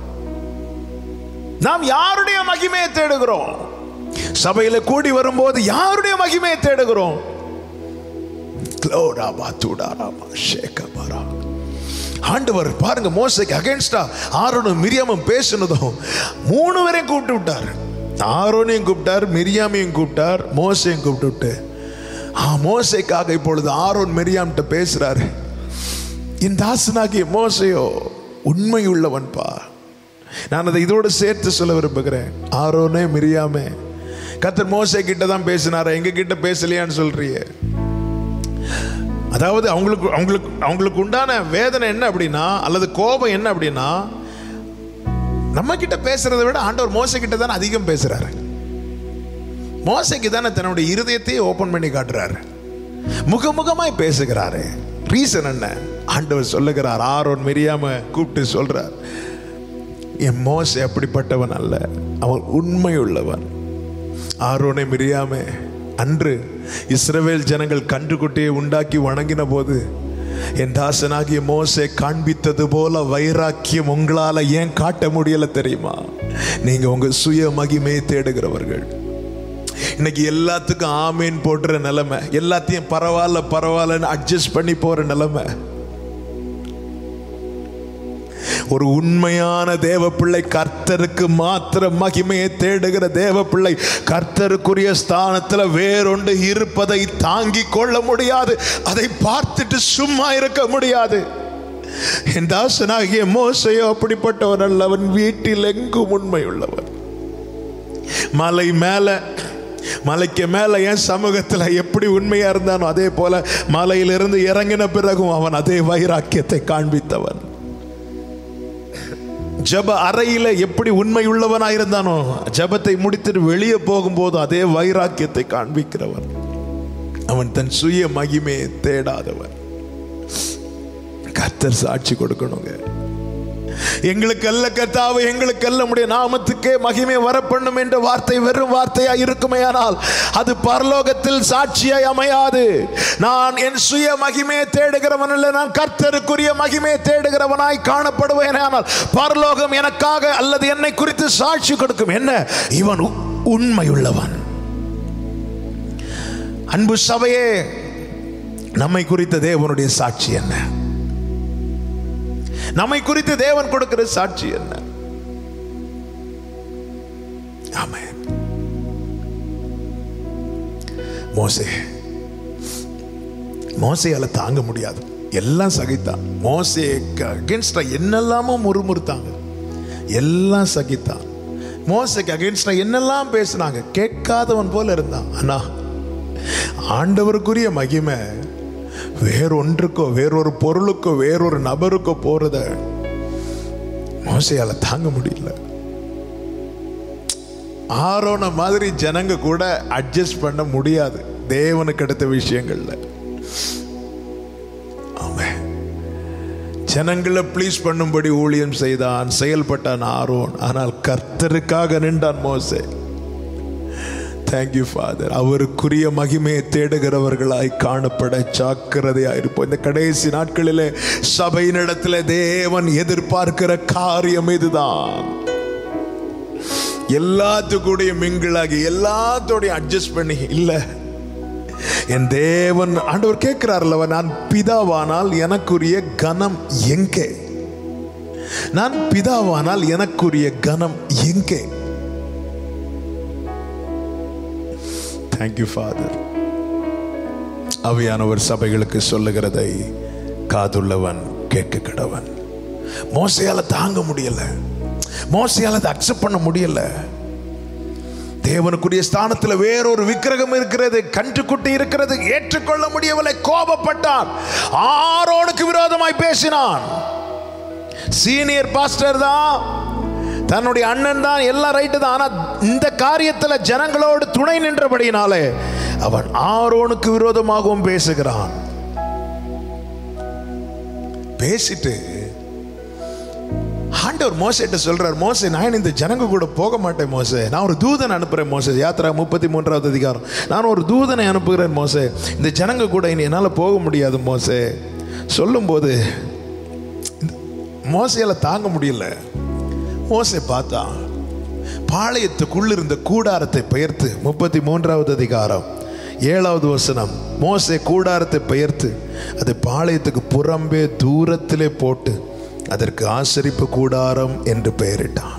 [SPEAKER 2] நாம் யாருடைய மகிமையை தேடுகிறோம் சபையில கூடி வரும்போது யாருடைய மகிமையை தேடுகிறோம் க்ளோடாபா தூடாராமா ஷேகபாரா. ஆண்டவர் பாருங்க மோசைக்கு அகைன்ஸ்டா ஆரோனும் மிரியாமும் பேசினதும் மூணு பேரையும் கூப்பிட்டு விட்டார் ஆரோனையும் கூப்பிட்டார் மிரியாமையும் கூப்பிட்டார் மோசையும் கூப்பிட்டு விட்டு ஆ மோசைக்காக இப்பொழுது ஆரோன் மிரியாம்கிட்ட பேசுறாரு என் தாசனாகிய மோசையோ உண்மை உள்ளவன்பா நான் அதை இதோடு சேர்த்து சொல்ல விரும்புகிறேன் ஆரோனே மிரியாமே கத்தர் மோசை கிட்ட தான் பேசினாரா எங்க கிட்ட பேசலையான்னு சொல்றியே அதாவது அவங்களுக்கு அவங்களுக்கு அவங்களுக்கு உண்டான வேதனை என்ன அப்படின்னா அல்லது கோபம் என்ன அப்படின்னா நம்ம கிட்ட பேசுறதை விட ஆண்டவர் மோசை கிட்ட தானே அதிகம் பேசுறாரு மோசைக்கு தானே தன்னுடைய இருதயத்தையே ஓபன் பண்ணி காட்டுறாரு முகமுகமாய் பேசுகிறாரு ரீசன் என்ன ஆண்டவர் சொல்லுகிறார் ஆரோன் மிரியாம கூப்பிட்டு சொல்றார் என் மோசை அப்படிப்பட்டவன் அல்ல அவன் உண்மையுள்ளவன் ஆரோனை மிரியாமே அன்று இஸ்ரவேல் ஜனங்கள் கன்றுக்குட்டியை உண்டாக்கி வணங்கின போது என் தாசனாகிய மோசே காண்பித்தது போல வைராக்கியம் உங்களால ஏன் காட்ட முடியல தெரியுமா நீங்க உங்க சுய மகிமையை தேடுகிறவர்கள் இன்னைக்கு எல்லாத்துக்கும் ஆமேன் போடுற நிலைமை எல்லாத்தையும் பரவாயில்ல பரவாயில்லன்னு அட்ஜஸ்ட் பண்ணி போற நிலைமை ஒரு உண்மையான தேவ பிள்ளை கர்த்தருக்கு மாத்திர மகிமையை தேடுகிற தேவ பிள்ளை கர்த்தருக்குரிய ஸ்தானத்துல வேறொன்று இருப்பதை தாங்கிக் கொள்ள முடியாது அதை பார்த்துட்டு சும்மா இருக்க முடியாது என் தாசனாகிய மோசையோ அப்படிப்பட்டவன் அல்ல அவன் வீட்டில் எங்கும் உண்மை உள்ளவன் மலை மேல மலைக்கு மேல என் சமூகத்துல எப்படி உண்மையா இருந்தானோ அதே போல மலையிலிருந்து இறங்கின பிறகும் அவன் அதே வைராக்கியத்தை காண்பித்தவன் ஜப அறையில எப்படி உண்மை உள்ளவனாயிருந்தானோ ஜபத்தை முடித்துட்டு வெளியே போகும்போது அதே வைராக்கியத்தை காண்பிக்கிறவன் அவன் தன் சுய மகிமையை தேடாதவன் கர்த்தர் சாட்சி கொடுக்கணுங்க எங்களுக்கு அல்ல கர்த்தாவு எங்களுக்கு அல்ல முடிய நாமத்துக்கே மகிமை வரப்பண்ணும் என்ற வார்த்தை வெறும் வார்த்தையா இருக்குமேயானால் அது பரலோகத்தில் சாட்சியாய் அமையாது நான் என் சுய மகிமையை தேடுகிறவன் அல்ல நான் கர்த்தருக்குரிய மகிமையை தேடுகிறவனாய் காணப்படுவேன் ஆனால் பரலோகம் எனக்காக அல்லது என்னை குறித்து சாட்சி கொடுக்கும் என்ன இவன் உ- உண்மையுள்ளவன் அன்பு சபையே நம்மை குறித்த தேவனுடைய சாட்சி என்ன நம்மை குறித்து தேவன் கொடுக்கிற சாட்சி என்ன ஆமென் மோசே மோசையால தாங்க முடியாது எல்லாம் சகித்தான் மோசேக்கு அகேன்ஸ்டா என்னெல்லாமோ முறுமுறுத்தாங்க எல்லாம் சகித்தான் மோசைக்கு அகேன்ஸ்டா என்னெல்லாம் பேசுனாங்க கேட்காதவன் போல இருந்தான் ஆனா ஆண்டவருக்குரிய மகிமை வேறொன்றுக்கோ வேறொரு பொருளுக்கோ வேறொரு நபருக்கோ போறத மோசையால தாங்க முடியல ஆரோன மாதிரி ஜனங்க கூட அட்ஜஸ்ட் பண்ண முடியாது தேவனுக்கு அடுத்த விஷயங்கள்ல ஆமென். ஜனங்களை ப்ளீஸ் பண்ணும்படி ஊழியம் செய்தான் செயல்பட்டான் ஆரோன் ஆனால் கர்த்தருக்காக நின்றான் மோசே தேங்க்யூ ஃபாதர் அவருக்குரிய மகிமையை தேடுகிறவர்களாய் காணப்பட ஜாக்கிரதையா இருப்போம் இந்த கடைசி நாட்களிலே சபையினிடத்துல தேவன் எதிர்பார்க்கிற காரியம் இதுதான் எல்லாத்துக்கூடைய மிங்கிளாகி எல்லாத்தோடையும் அட்ஜஸ்ட் பண்ணி இல்ல என் தேவன் ஆண்டவர் கேட்கிறார்லவ நான் பிதாவானால் எனக்குரிய கனம் எங்கே நான் பிதாவானால் எனக்குரிய கனம் எங்கே தேங்க்யூ ஃபாதர் அவையானவர் சபைகளுக்கு சொல்லுகிறதை காதுள்ளவன் கேட்க கடவன் மோசையால தாங்க முடியல மோசையால அதை அக்செப்ட் பண்ண முடியல தேவனுக்குரிய ஸ்தானத்தில் வேறொரு விக்கிரகம் இருக்கிறது கன்றுக்குட்டி இருக்கிறது ஏற்றுக்கொள்ள முடியவில்லை கோபப்பட்டான் ஆரோனுக்கு விரோதமாய் பேசினான் சீனியர் பாஸ்டர் தான் தன்னுடைய அண்ணன் தான் எல்லாம் ரைட்டு தான் ஆனா இந்த காரியத்துல ஜனங்களோடு துணை நின்றபடியினாலே அவன் ஆரோனுக்கு விரோதமாகவும் பேசுகிறான் பேசிட்டு ஆண்டவர் மோசைட்ட சொல்றார் மோசே நான் இந்த ஜனங்க கூட போக மாட்டேன் மோசே நான் ஒரு தூதனை அனுப்புறேன் மோசே யாத்திரா முப்பத்தி மூன்றாவது அதிகாரம் நான் ஒரு தூதனை அனுப்புகிறேன் மோசே இந்த ஜனங்க கூட இனி என்னால் போக முடியாது மோசே சொல்லும்போது மோசையால தாங்க முடியல மோசை பார்த்தா பாளையத்துக்குள்ள இருந்த கூடாரத்தை பெயர்த்து முப்பத்தி மூன்றாவது அதிகாரம் ஏழாவது வசனம் மோசே கூடாரத்தை பெயர்த்து அதை பாளையத்துக்கு புறம்பே தூரத்திலே போட்டு அதற்கு ஆசரிப்பு கூடாரம் என்று பெயரிட்டான்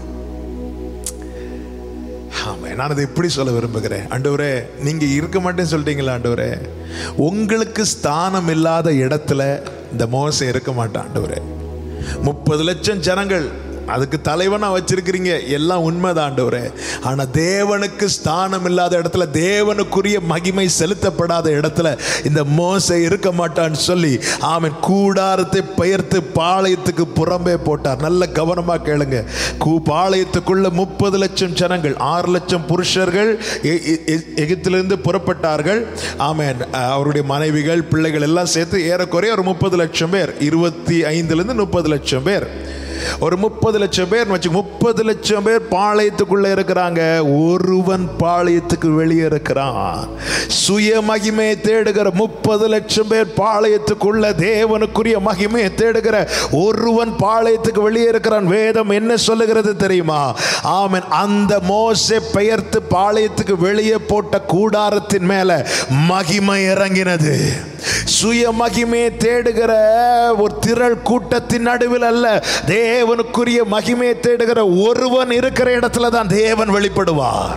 [SPEAKER 2] ஆமா நான் அதை இப்படி சொல்ல விரும்புகிறேன் ஆண்டவரே நீங்க இருக்க மாட்டேன்னு சொல்லிட்டீங்களா ஆண்டவரே உங்களுக்கு ஸ்தானம் இல்லாத இடத்துல இந்த மோசம் இருக்க மாட்டான் ஆண்டவரே முப்பது லட்சம் ஜனங்கள் அதுக்கு தலைவனா வச்சிருக்கிறீங்க எல்லாம் உண்மைதான் ஆண்டவரே ஆனா தேவனுக்கு ஸ்தானம் இல்லாத இடத்துல தேவனுக்குரிய மகிமை செலுத்தப்படாத இடத்துல இந்த மோசை இருக்க மாட்டான்னு சொல்லி ஆமென் கூடாரத்தை பெயர்த்து பாளையத்துக்கு புறம்பே போட்டார் நல்ல கவனமா கேளுங்க கூ பாளையத்துக்குள்ள முப்பது லட்சம் ஜனங்கள் ஆறு லட்சம் புருஷர்கள் எ- எ- எ- எகிப்திலிருந்து புறப்பட்டார்கள் ஆமென் அஹ், அவருடைய மனைவிகள் பிள்ளைகள் எல்லாம் சேர்த்து ஏறக்குறைய ஒரு முப்பது லட்சம் பேர் இருபத்தி ஐந்துலேருந்து முப்பது லட்சம் பேர் ஒரு முப்பது லட்சம் பேர் வச்சு முப்பது லட்சம் பேர் பாளையத்துக்குள்ள இருக்கிறாங்க ஒருவன் பாளையத்துக்கு வெளியே இருக்கிறான் சுய மகிமையை தேடுகிற முப்பது லட்சம் பேர் பாளையத்துக்குள்ள தேவனுக்குரிய மகிமையை தேடுகிற ஒருவன் பாளையத்துக்கு வெளியே இருக்கிறான் வேதம் என்ன சொல்லுகிறது தெரியுமா ஆமென் அந்த மோசே பெயர்த்து பாளையத்துக்கு வெளியே போட்ட கூடாரத்தின் மேல மகிமை இறங்கினது சுய மகிமையை தேடுகிற ஒரு திரள் கூட்டத்தின் நடுவில் அல்ல தேவனுக்குரிய மகிமையை தேடுகிற ஒருவன் இருக்கிற இடத்துல தான் தேவன் வெளிப்படுவார்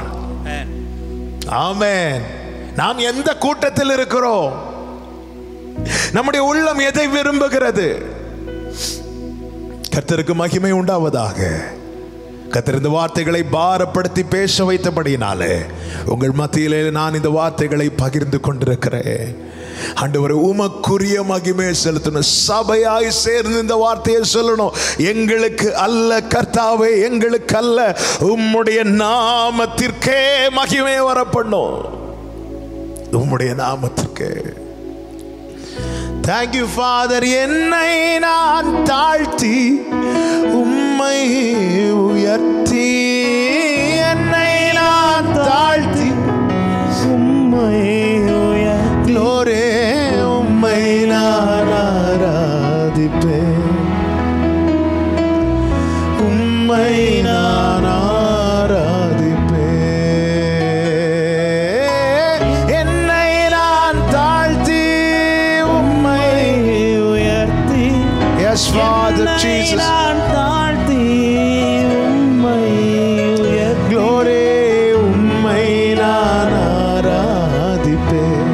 [SPEAKER 2] ஆமென் நாம் எந்த கூட்டத்தில் இருக்கிறோம் நம்முடைய உள்ளம் எதை விரும்புகிறது கர்த்தருக்கு மகிமை உண்டாவதாக கர்த்தர் இந்த வார்த்தைகளை பாரப்படுத்தி பேச வைத்தபடியினாலே உங்கள் மத்தியிலே நான் இந்த வார்த்தைகளை பகிர்ந்து கொண்டிருக்கிறேன் ஆண்டவர் உமக்குரிய மகிமையை செலுத்தணும் சபையாய் சேர்ந்து இந்த வார்த்தையை சொல்லணும் எங்களுக்கு அல்ல கர்த்தாவே எங்களுக்கு அல்ல உம்முடைய நாமத்திற்கே மகிமை வரப்பண்ணும் உம்முடைய நாமத்திற்கே தேங்க்யூ ஃபாதர் என்னை நான் தாழ்த்தி உம்மை உயர்த்தி என்னை நான் தாழ்த்தி உம்மை க்ளோரே உம்மை நான் ஆராதிப்பேன் உம்மை நான் ஆராதிப்பேன் என்னை நான் தாழ்த்தி உம்மை
[SPEAKER 3] உயர்த்தி
[SPEAKER 2] எஸ் ஃபாதர்
[SPEAKER 3] என்னை
[SPEAKER 2] ஜீசஸ்
[SPEAKER 3] நான் தாழ்த்தி உம்மை உயர்த்தி
[SPEAKER 2] க்ளோரே உம்மை நான் ஆராதிப்பேன்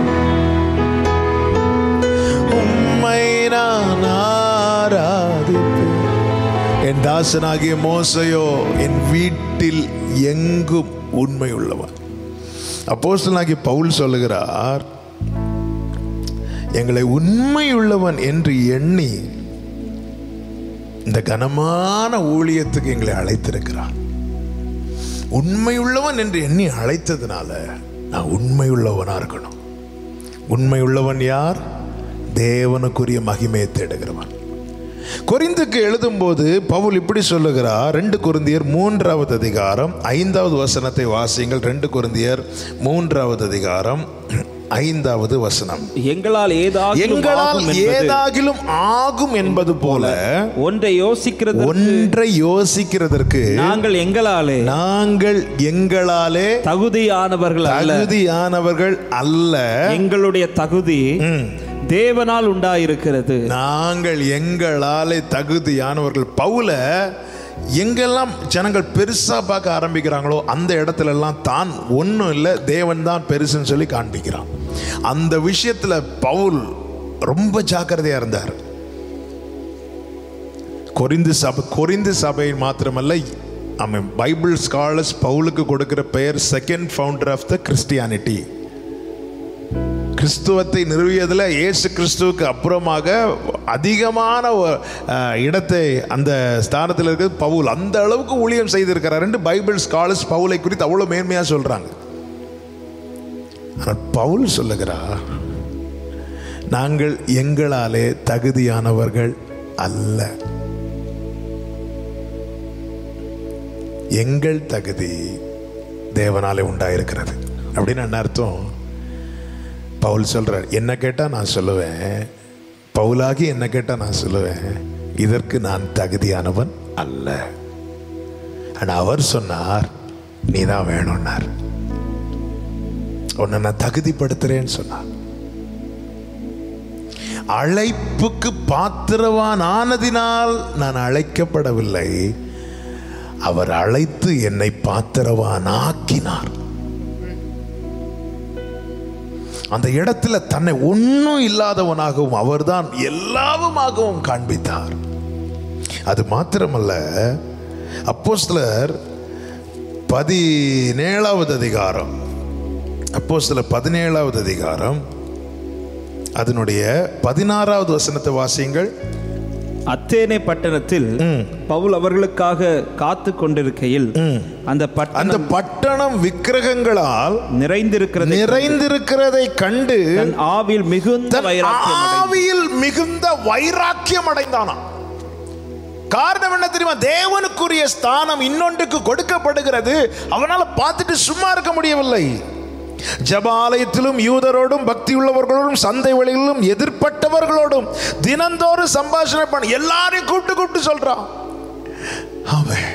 [SPEAKER 2] உம்மை நான் ஆராதிப்பேன் என் தாசனாகிய மோசையோ என் வீட்டில் எங்கும் உண்மை உள்ளவன் அப்போஸ்தலனாகிய பவுல் சொல்லுகிறார் எங்களை உண்மையுள்ளவன் என்று எண்ணி இந்த கனமான ஊழியத்துக்கு எங்களை அழைத்திருக்கிறார் உண்மையுள்ளவன் என்று எண்ணி அழைத்ததுனால நான் உண்மையுள்ளவனா இருக்கணும் உண்மையுள்ளவன் யார் தேவனுக்குரிய மகிமையை தேடுகிறவன் கொரிந்துக்கு எழுதும்போது பவுல் இப்படி சொல்லுகிறார் ரெண்டு கொரிந்தியர் மூன்றாவது அதிகாரம் ஐந்தாவது வசனத்தை வாசியுங்கள் ரெண்டு கொரிந்தியர் மூன்றாவது அதிகாரம் ஐந்தாவது வசனம்
[SPEAKER 3] எங்களால் ஏதாவது
[SPEAKER 2] எங்களால் ஏதாகிலும் ஆகும் என்பது போல
[SPEAKER 3] ஒன்றை யோசிக்கிறது
[SPEAKER 2] ஒன்றை யோசிக்கிறதற்கு
[SPEAKER 3] நாங்கள் எங்களாலே
[SPEAKER 2] நாங்கள் எங்களாலே
[SPEAKER 3] தகுதியானவர்கள் அல்ல
[SPEAKER 2] தகுதியானவர்கள் அல்ல
[SPEAKER 3] எங்களுடைய தகுதி
[SPEAKER 2] ம்.
[SPEAKER 3] தேவனால் உண்டாயிருக்கிறது
[SPEAKER 2] நாங்கள் எங்களாலே தகுதியானவர்கள் பவுல எங்கெல்லாம் ஜனங்கள் பெருசா பார்க்க ஆரம்பிக்கிறாங்களோ அந்த இடத்துல எல்லாம் தான் ஒன்றும் இல்லை தேவன் தான் பெருசுன்னு சொல்லி காண்பிக்கிறான் அந்த விஷயத்துல பவுல் ரொம்ப ஜாக்கிரதையா இருந்தார் கொரிந்து சபை கொரிந்து சபை மாத்திரமல்ல ஆமாம் பைபிள் ஸ்காலர்ஸ் பவுலுக்கு கொடுக்கிற பெயர் second founder of the Christianity கிறிஸ்துவத்தை நிறுவியதில் இயேசு கிறிஸ்துவுக்கு அப்புறமாக அதிகமான ஒ- அஹ், இடத்தை அந்த ஸ்தானத்தில் இருக்கிறது பவுல் அந்த அளவுக்கு ஊழியம் செய்திருக்கிறார் என்று பைபிள் ஸ்காலர்ஸ் பவுலை குறித்து அவ்வளோ மேன்மையாக சொல்றாங்க ஆனால் பவுல் சொல்லுகிறார் நாங்கள் எங்களாலே தகுதியானவர்கள் அல்ல எங்கள் தகுதி தேவனாலே உண்டாயிருக்கிறது அப்படின்னு என்ன அர்த்தம் பவுல் சொல்றார் என்ன கேட்டா நான் சொல்லுவேன் பவுலாகி என்ன கேட்டா நான் சொல்லுவேன் இதற்கு நான் தகுதியானவன் அல்ல ஆனா அவர் சொன்னார் நீ தான் வேணும்னார் உன்னை நான் தகுதிப்படுத்துறேன்னு சொன்னார் அழைப்புக்கு பாத்திரவான் ஆனதினால் நான் அழைக்கப்படவில்லை அவர் அழைத்து என்னை பாத்திரவான் ஆக்கினார் அந்த இடத்துல தன்னை ஒன்றும் இல்லாதவனாகவும் அவர்தான் எல்லாவுமாகவும் காண்பித்தார் அது மாத்திரமல்ல அப்போஸ்தலர் பதினேழாவது அதிகாரம் அப்போஸ்தலர் பதினேழாவது அதிகாரம் அதனுடைய பதினாறாவது வசனத்தை வாசியுங்கள்
[SPEAKER 3] அத்தேனே பட்டணத்தில் பவுல் அவர்களுக்காக காத்து கொண்டிருக்கையில் அந்த
[SPEAKER 2] அந்த
[SPEAKER 3] பட்டணம்
[SPEAKER 2] பட்டணம் விக்கிரகங்களால்
[SPEAKER 3] நிறைந்திருக்கிறது
[SPEAKER 2] நிறைந்திருக்கிறதை கண்டு
[SPEAKER 3] தன் ஆவில் மிகுந்த
[SPEAKER 2] தன்
[SPEAKER 3] வைராக்கியம் அடைந்து
[SPEAKER 2] ஆவியில் மிகுந்த வைராக்கியம் அடைந்தானாம் காரணம் என்ன தெரியுமா தேவனுக்குரிய ஸ்தானம் இன்னொன்றுக்கு கொடுக்கப்படுகிறது அவனால பார்த்துட்டு சும்மா இருக்க முடியவில்லை ஜபாலயத்திலும் யூதரோடும் பக்தி உள்ளவர்களோடும் சந்தை வழியிலும் எதிர்ப்பட்டவர்களோடும் தினந்தோறும் சம்பாஷணை பண்ண எல்லாரையும் கூப்பிட்டு கூப்பிட்டு சொல்றான் அவன்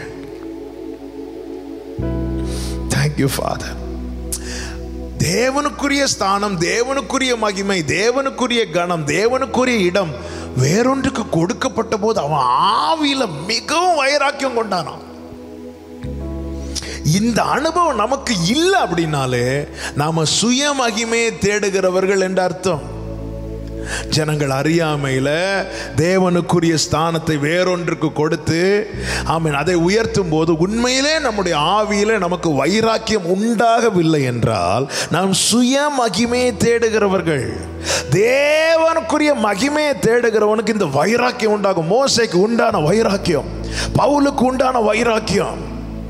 [SPEAKER 2] தேங்க்யூ ஃபாதர் தேவனுக்குரிய ஸ்தானம் தேவனுக்குரிய மகிமை தேவனுக்குரிய கணம் தேவனுக்குரிய இடம் வேறொன்றுக்கு கொடுக்கப்பட்ட போது அவன் ஆவியில மிகவும் வைராக்கியம் கொண்டானான் இந்த அனுபவம் நமக்கு இல்லை அப்படின்னாலே நாம சுய மகிமையை தேடுகிறவர்கள் என்று அர்த்தம் ஜனங்கள் அறியாமையில தேவனுக்குரிய ஸ்தானத்தை வேறொன்றுக்கு கொடுத்து ஆமீன் அதை உயர்த்தும் போது உண்மையிலே நம்முடைய ஆவியில நமக்கு வைராக்கியம் உண்டாகவில்லை என்றால் நாம் சுய மகிமையை தேடுகிறவர்கள் தேவனுக்குரிய மகிமையை தேடுகிறவனுக்கு இந்த வைராக்கியம் உண்டாகும் மோசைக்கு உண்டான வைராக்கியம் பவுலுக்கு உண்டான வைராக்கியம்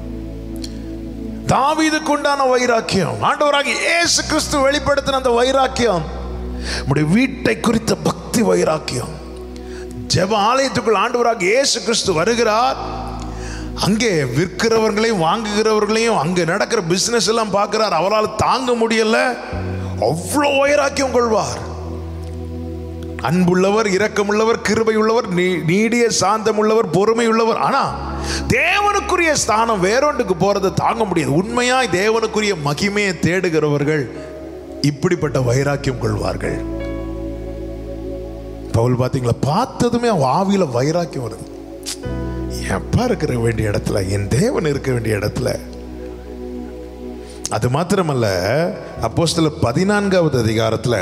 [SPEAKER 2] தாவீதுக்கு உண்டான வைராக்கியம் ஆண்டவராக இயேசு கிறிஸ்து வெளிப்படுத்தின அந்த வைராக்கியம் நம்முடைய வீட்டை குறித்த பக்தி வைராக்கியம் ஜெப ஆலயத்துக்குள் ஆண்டவராக இயேசு கிறிஸ்து வருகிறார் அங்கே விற்கிறவர்களையும் வாங்குகிறவர்களையும் அங்கே நடக்கிற பிசினஸ் எல்லாம் பார்க்கிறார் அவரால் தாங்க முடியல அவ்வளோ வைராக்கியம் கொள்வார் அன்புள்ளவர் இரக்கமுள்ளவர் கிருபை உள்ளவர் நீ- நீடிய சாந்தம் உள்ளவர் பொறுமை உள்ளவர் ஆனா தேவனுக்குரிய ஸ்தானம் வேறொன்றுக்கு போறதை தாங்க முடியாது உண்மையாய் தேவனுக்குரிய மகிமையை தேடுகிறவர்கள் இப்படிப்பட்ட வைராக்கியம் கொள்வார்கள் பவுல் பாத்தீங்களா பார்த்ததுமே அவன் ஆவியில வைராக்கியம் வருது எப்பா இருக்கிற வேண்டிய இடத்துல என் தேவன் இருக்க வேண்டிய இடத்துல அது மாத்திரமல்ல அப்போஸ்தலர் பதினான்காவது அதிகாரத்துல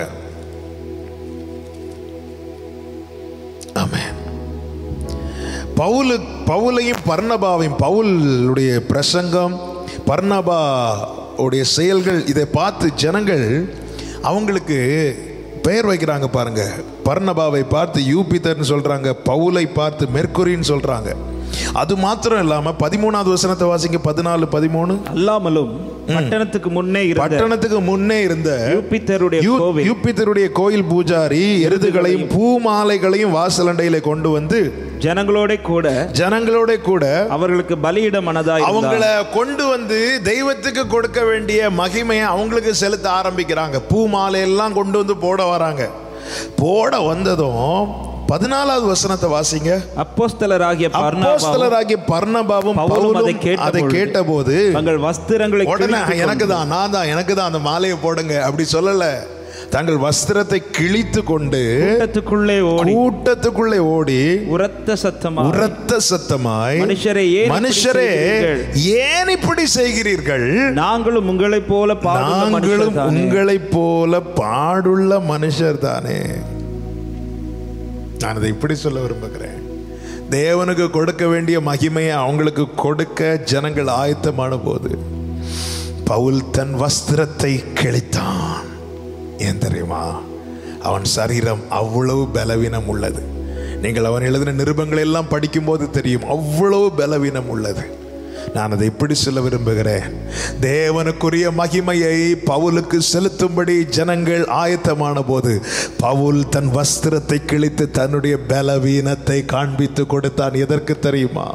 [SPEAKER 2] ஆமென் பவுலு பவுலையும் பர்ணபாவையும் பவுலுடைய பிரசங்கம் பர்ணபா உடைய செயல்கள் இதை பார்த்து ஜனங்கள் அவங்களுக்கு பெயர் வைக்கிறாங்க பாருங்க பர்ணபாவை பார்த்து யூபித்தர்னு சொல்றாங்க பவுலை பார்த்து மெர்க்குரின்னு சொல்றாங்க அது மாத்திரம் இல்லாம பதிமூணாவது வசனத்தை வாசிங்க பதினாலு பதிமூணு
[SPEAKER 3] அல்லாமலும் பட்டணத்துக்கு முன்னே இருந்த
[SPEAKER 2] பட்டணத்துக்கு முன்னே இருந்த
[SPEAKER 3] யூப்பித்தருடைய
[SPEAKER 2] யூ-
[SPEAKER 3] கோவில்
[SPEAKER 2] யூப்பித்தருடைய கோயில் பூஜாரி எருதுகளையும் பூமாலைகளையும் வாசலண்டையில கொண்டு வந்து
[SPEAKER 3] ஜனங்களோட கூட
[SPEAKER 2] ஜனங்களோட கூட
[SPEAKER 3] அவர்களுக்கு பலியிட மனதாய்
[SPEAKER 2] அவங்கள கொண்டு வந்து தெய்வத்துக்கு கொடுக்க வேண்டிய மகிமையை அவங்களுக்கு செலுத்த ஆரம்பிக்கிறாங்க பூ மாலை எல்லாம் கொண்டு வந்து போட வராங்க போட வந்ததும் பதினாலாவது வசனத்தை வாசிங்க
[SPEAKER 3] அப்போஸ்தலராகிய பர்னபாவும்
[SPEAKER 2] அப்போஸ்தலராகிய பர்ணபாவும்
[SPEAKER 3] பவுலும் அதை
[SPEAKER 2] பவுலும்
[SPEAKER 3] கேட்ட
[SPEAKER 2] அதை
[SPEAKER 3] பொழுது
[SPEAKER 2] கேட்டபோது
[SPEAKER 3] தங்கள் வஸ்திரங்களை
[SPEAKER 2] உடனே
[SPEAKER 3] கிழித்துக்
[SPEAKER 2] எனக்கு தான் நான் தான் எனக்கு தான் அந்த மாலையை போடுங்க அப்படி சொல்லல தங்கள் வஸ்திரத்தை கிழித்து கொண்டு
[SPEAKER 3] கூட்டத்துக்குள்ளே ஓடி
[SPEAKER 2] கூட்டத்துக்குள்ளே ஓடி
[SPEAKER 3] உரத்த சத்தமாக
[SPEAKER 2] உரத்த சத்தமாய்
[SPEAKER 3] மனுஷரே ஏன் இப்படி
[SPEAKER 2] மனுஷரே
[SPEAKER 3] செய்கிறீர்கள்?
[SPEAKER 2] ஏன் இப்படி செய்கிறீர்கள்
[SPEAKER 3] நாங்களும் உங்களைப் போல பாடுள்ள
[SPEAKER 2] நாங்களும்
[SPEAKER 3] மனுஷர்தானே.
[SPEAKER 2] உங்களைப் போல பாடுள்ள மனுஷர் தானே நான் அதை இப்படி சொல்ல விரும்புகிறேன் தேவனுக்கு கொடுக்க வேண்டிய மகிமையை அவங்களுக்கு கொடுக்க ஜனங்கள் ஆயத்தமான போது பவுல் தன் வஸ்திரத்தை கிழித்தான் ஏன் தெரியுமா அவன் சரீரம் அவ்வளவு பலவீனம் உள்ளது நீங்கள் அவன் எழுதின நிருபங்களை எல்லாம் படிக்கும்போது தெரியும் அவ்வளவு பலவீனம் உள்ளது நான் அதை இப்படி சொல்ல விரும்புகிறேன் தேவனுக்குரிய மகிமையை பவுலுக்கு செலுத்தும்படி ஜனங்கள் ஆயத்தமான போது பவுல் தன் வஸ்திரத்தை கிழித்து தன்னுடைய பலவீனத்தை காண்பித்து கொடுத்தான் எதற்கு தெரியுமா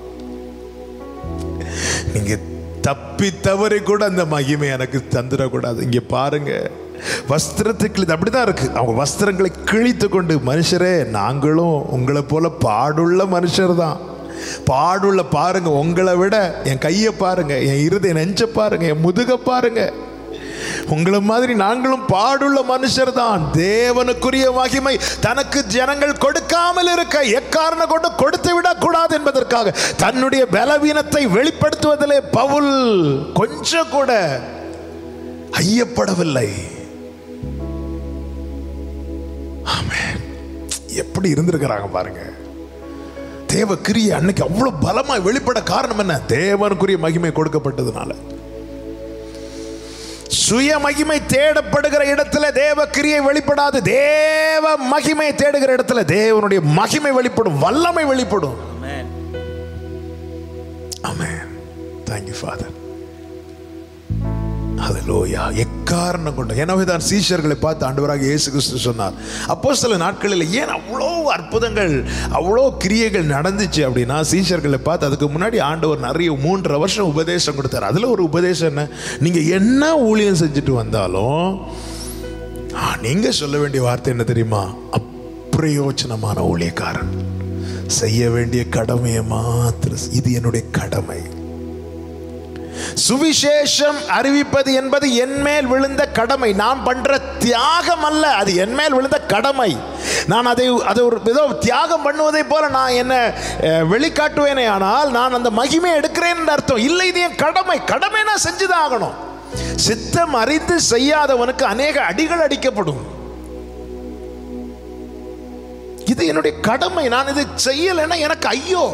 [SPEAKER 2] நீங்க தப்பி தவறி கூட அந்த மகிமை எனக்கு தந்துடக்கூடாது இங்க பாருங்க வஸ்திரத்தை கிழித்து அப்படிதான் இருக்கு அவங்க வஸ்திரங்களை கிழித்து கொண்டு மனுஷரே நாங்களும் உங்களை போல பாடுள்ள மனுஷர் தான் பாடுள்ள பாருங்க உங்களை விட என் கையை பாருங்க என் இருதை நெஞ்ச பாருங்க என் முதுக பாருங்க உங்களை மாதிரி நாங்களும் பாடுள்ள மனுஷர் தான் தேவனுக்குரிய மகிமை தனக்கு ஜனங்கள் கொடுக்காமல் இருக்க எக்காரணம் கொண்டு கொடுத்து விடக்கூடாது என்பதற்காக தன்னுடைய பலவீனத்தை வெளிப்படுத்துவதிலே பவுல் கொஞ்சம் கூட ஐயப்படவில்லை ஆமென். எப்படி இருந்திருக்கிறாங்க பாருங்க தேவ கிரியை அன்னைக்கு அவ்வளவு பலமாய் வெளிப்பட காரணம் என்ன தேவனுக்குரிய மகிமை கொடுக்கப்பட்டதுனால சுய மகிமை தேடப்படுகிற இடத்துல தேவ கிரியை வெளிப்படாது தேவ மகிமை தேடுகிற இடத்துல தேவனுடைய மகிமை வெளிப்படும் வல்லமை வெளிப்படும் ஆமென் தேங்க்யூ ஃபாதர் ஹalleluya எக்காரணம் கொண்டு எனவே தான் சீஷர்களை பார்த்து ஆண்டவராக இயேசு கிறிஸ்து சொன்னார் அப்போ சில நாட்களில் ஏன் அவ்வளோ அற்புதங்கள் அவ்வளோ கிரியைகள் நடந்துச்சு அப்படின்னா சீஷர்களை பார்த்து அதுக்கு முன்னாடி ஆண்டவர் நிறைய மூன்றரை வருஷம் உபதேசம் கொடுத்தார் அதில் ஒரு உபதேசம் என்ன நீங்கள் என்ன ஊழியம் செஞ்சுட்டு வந்தாலும் ஆ, நீங்க சொல்ல வேண்டிய வார்த்தை என்ன தெரியுமா அப்பிரயோஜனமான ஊழியக்காரன் செய்ய வேண்டிய கடமையை மாத்திரம் இது என்னுடைய கடமை சுவிசேஷம் அறிவிப்பது என்பது என் மேல் விழுந்த கடமை நான் பண்ற தியாகம் அல்ல அது என் மேல் விழுந்த கடமை நான் அதை அதை ஒரு ஏதோ தியாகம் பண்ணுவதை போல நான் என்ன அஹ், வெளிக்காட்டுவேனே ஆனால் நான் அந்த மகிமை எடுக்கிறேன் என்று அர்த்தம் இல்லை இது என் கடமை கடமை நான் செஞ்சுதான் ஆகணும் சித்தம் அறிந்து செய்யாதவனுக்கு அநேக அடிகள் அடிக்கப்படும் இது என்னுடைய கடமை நான் இது செய்யலைன்னா எனக்கு ஐயோ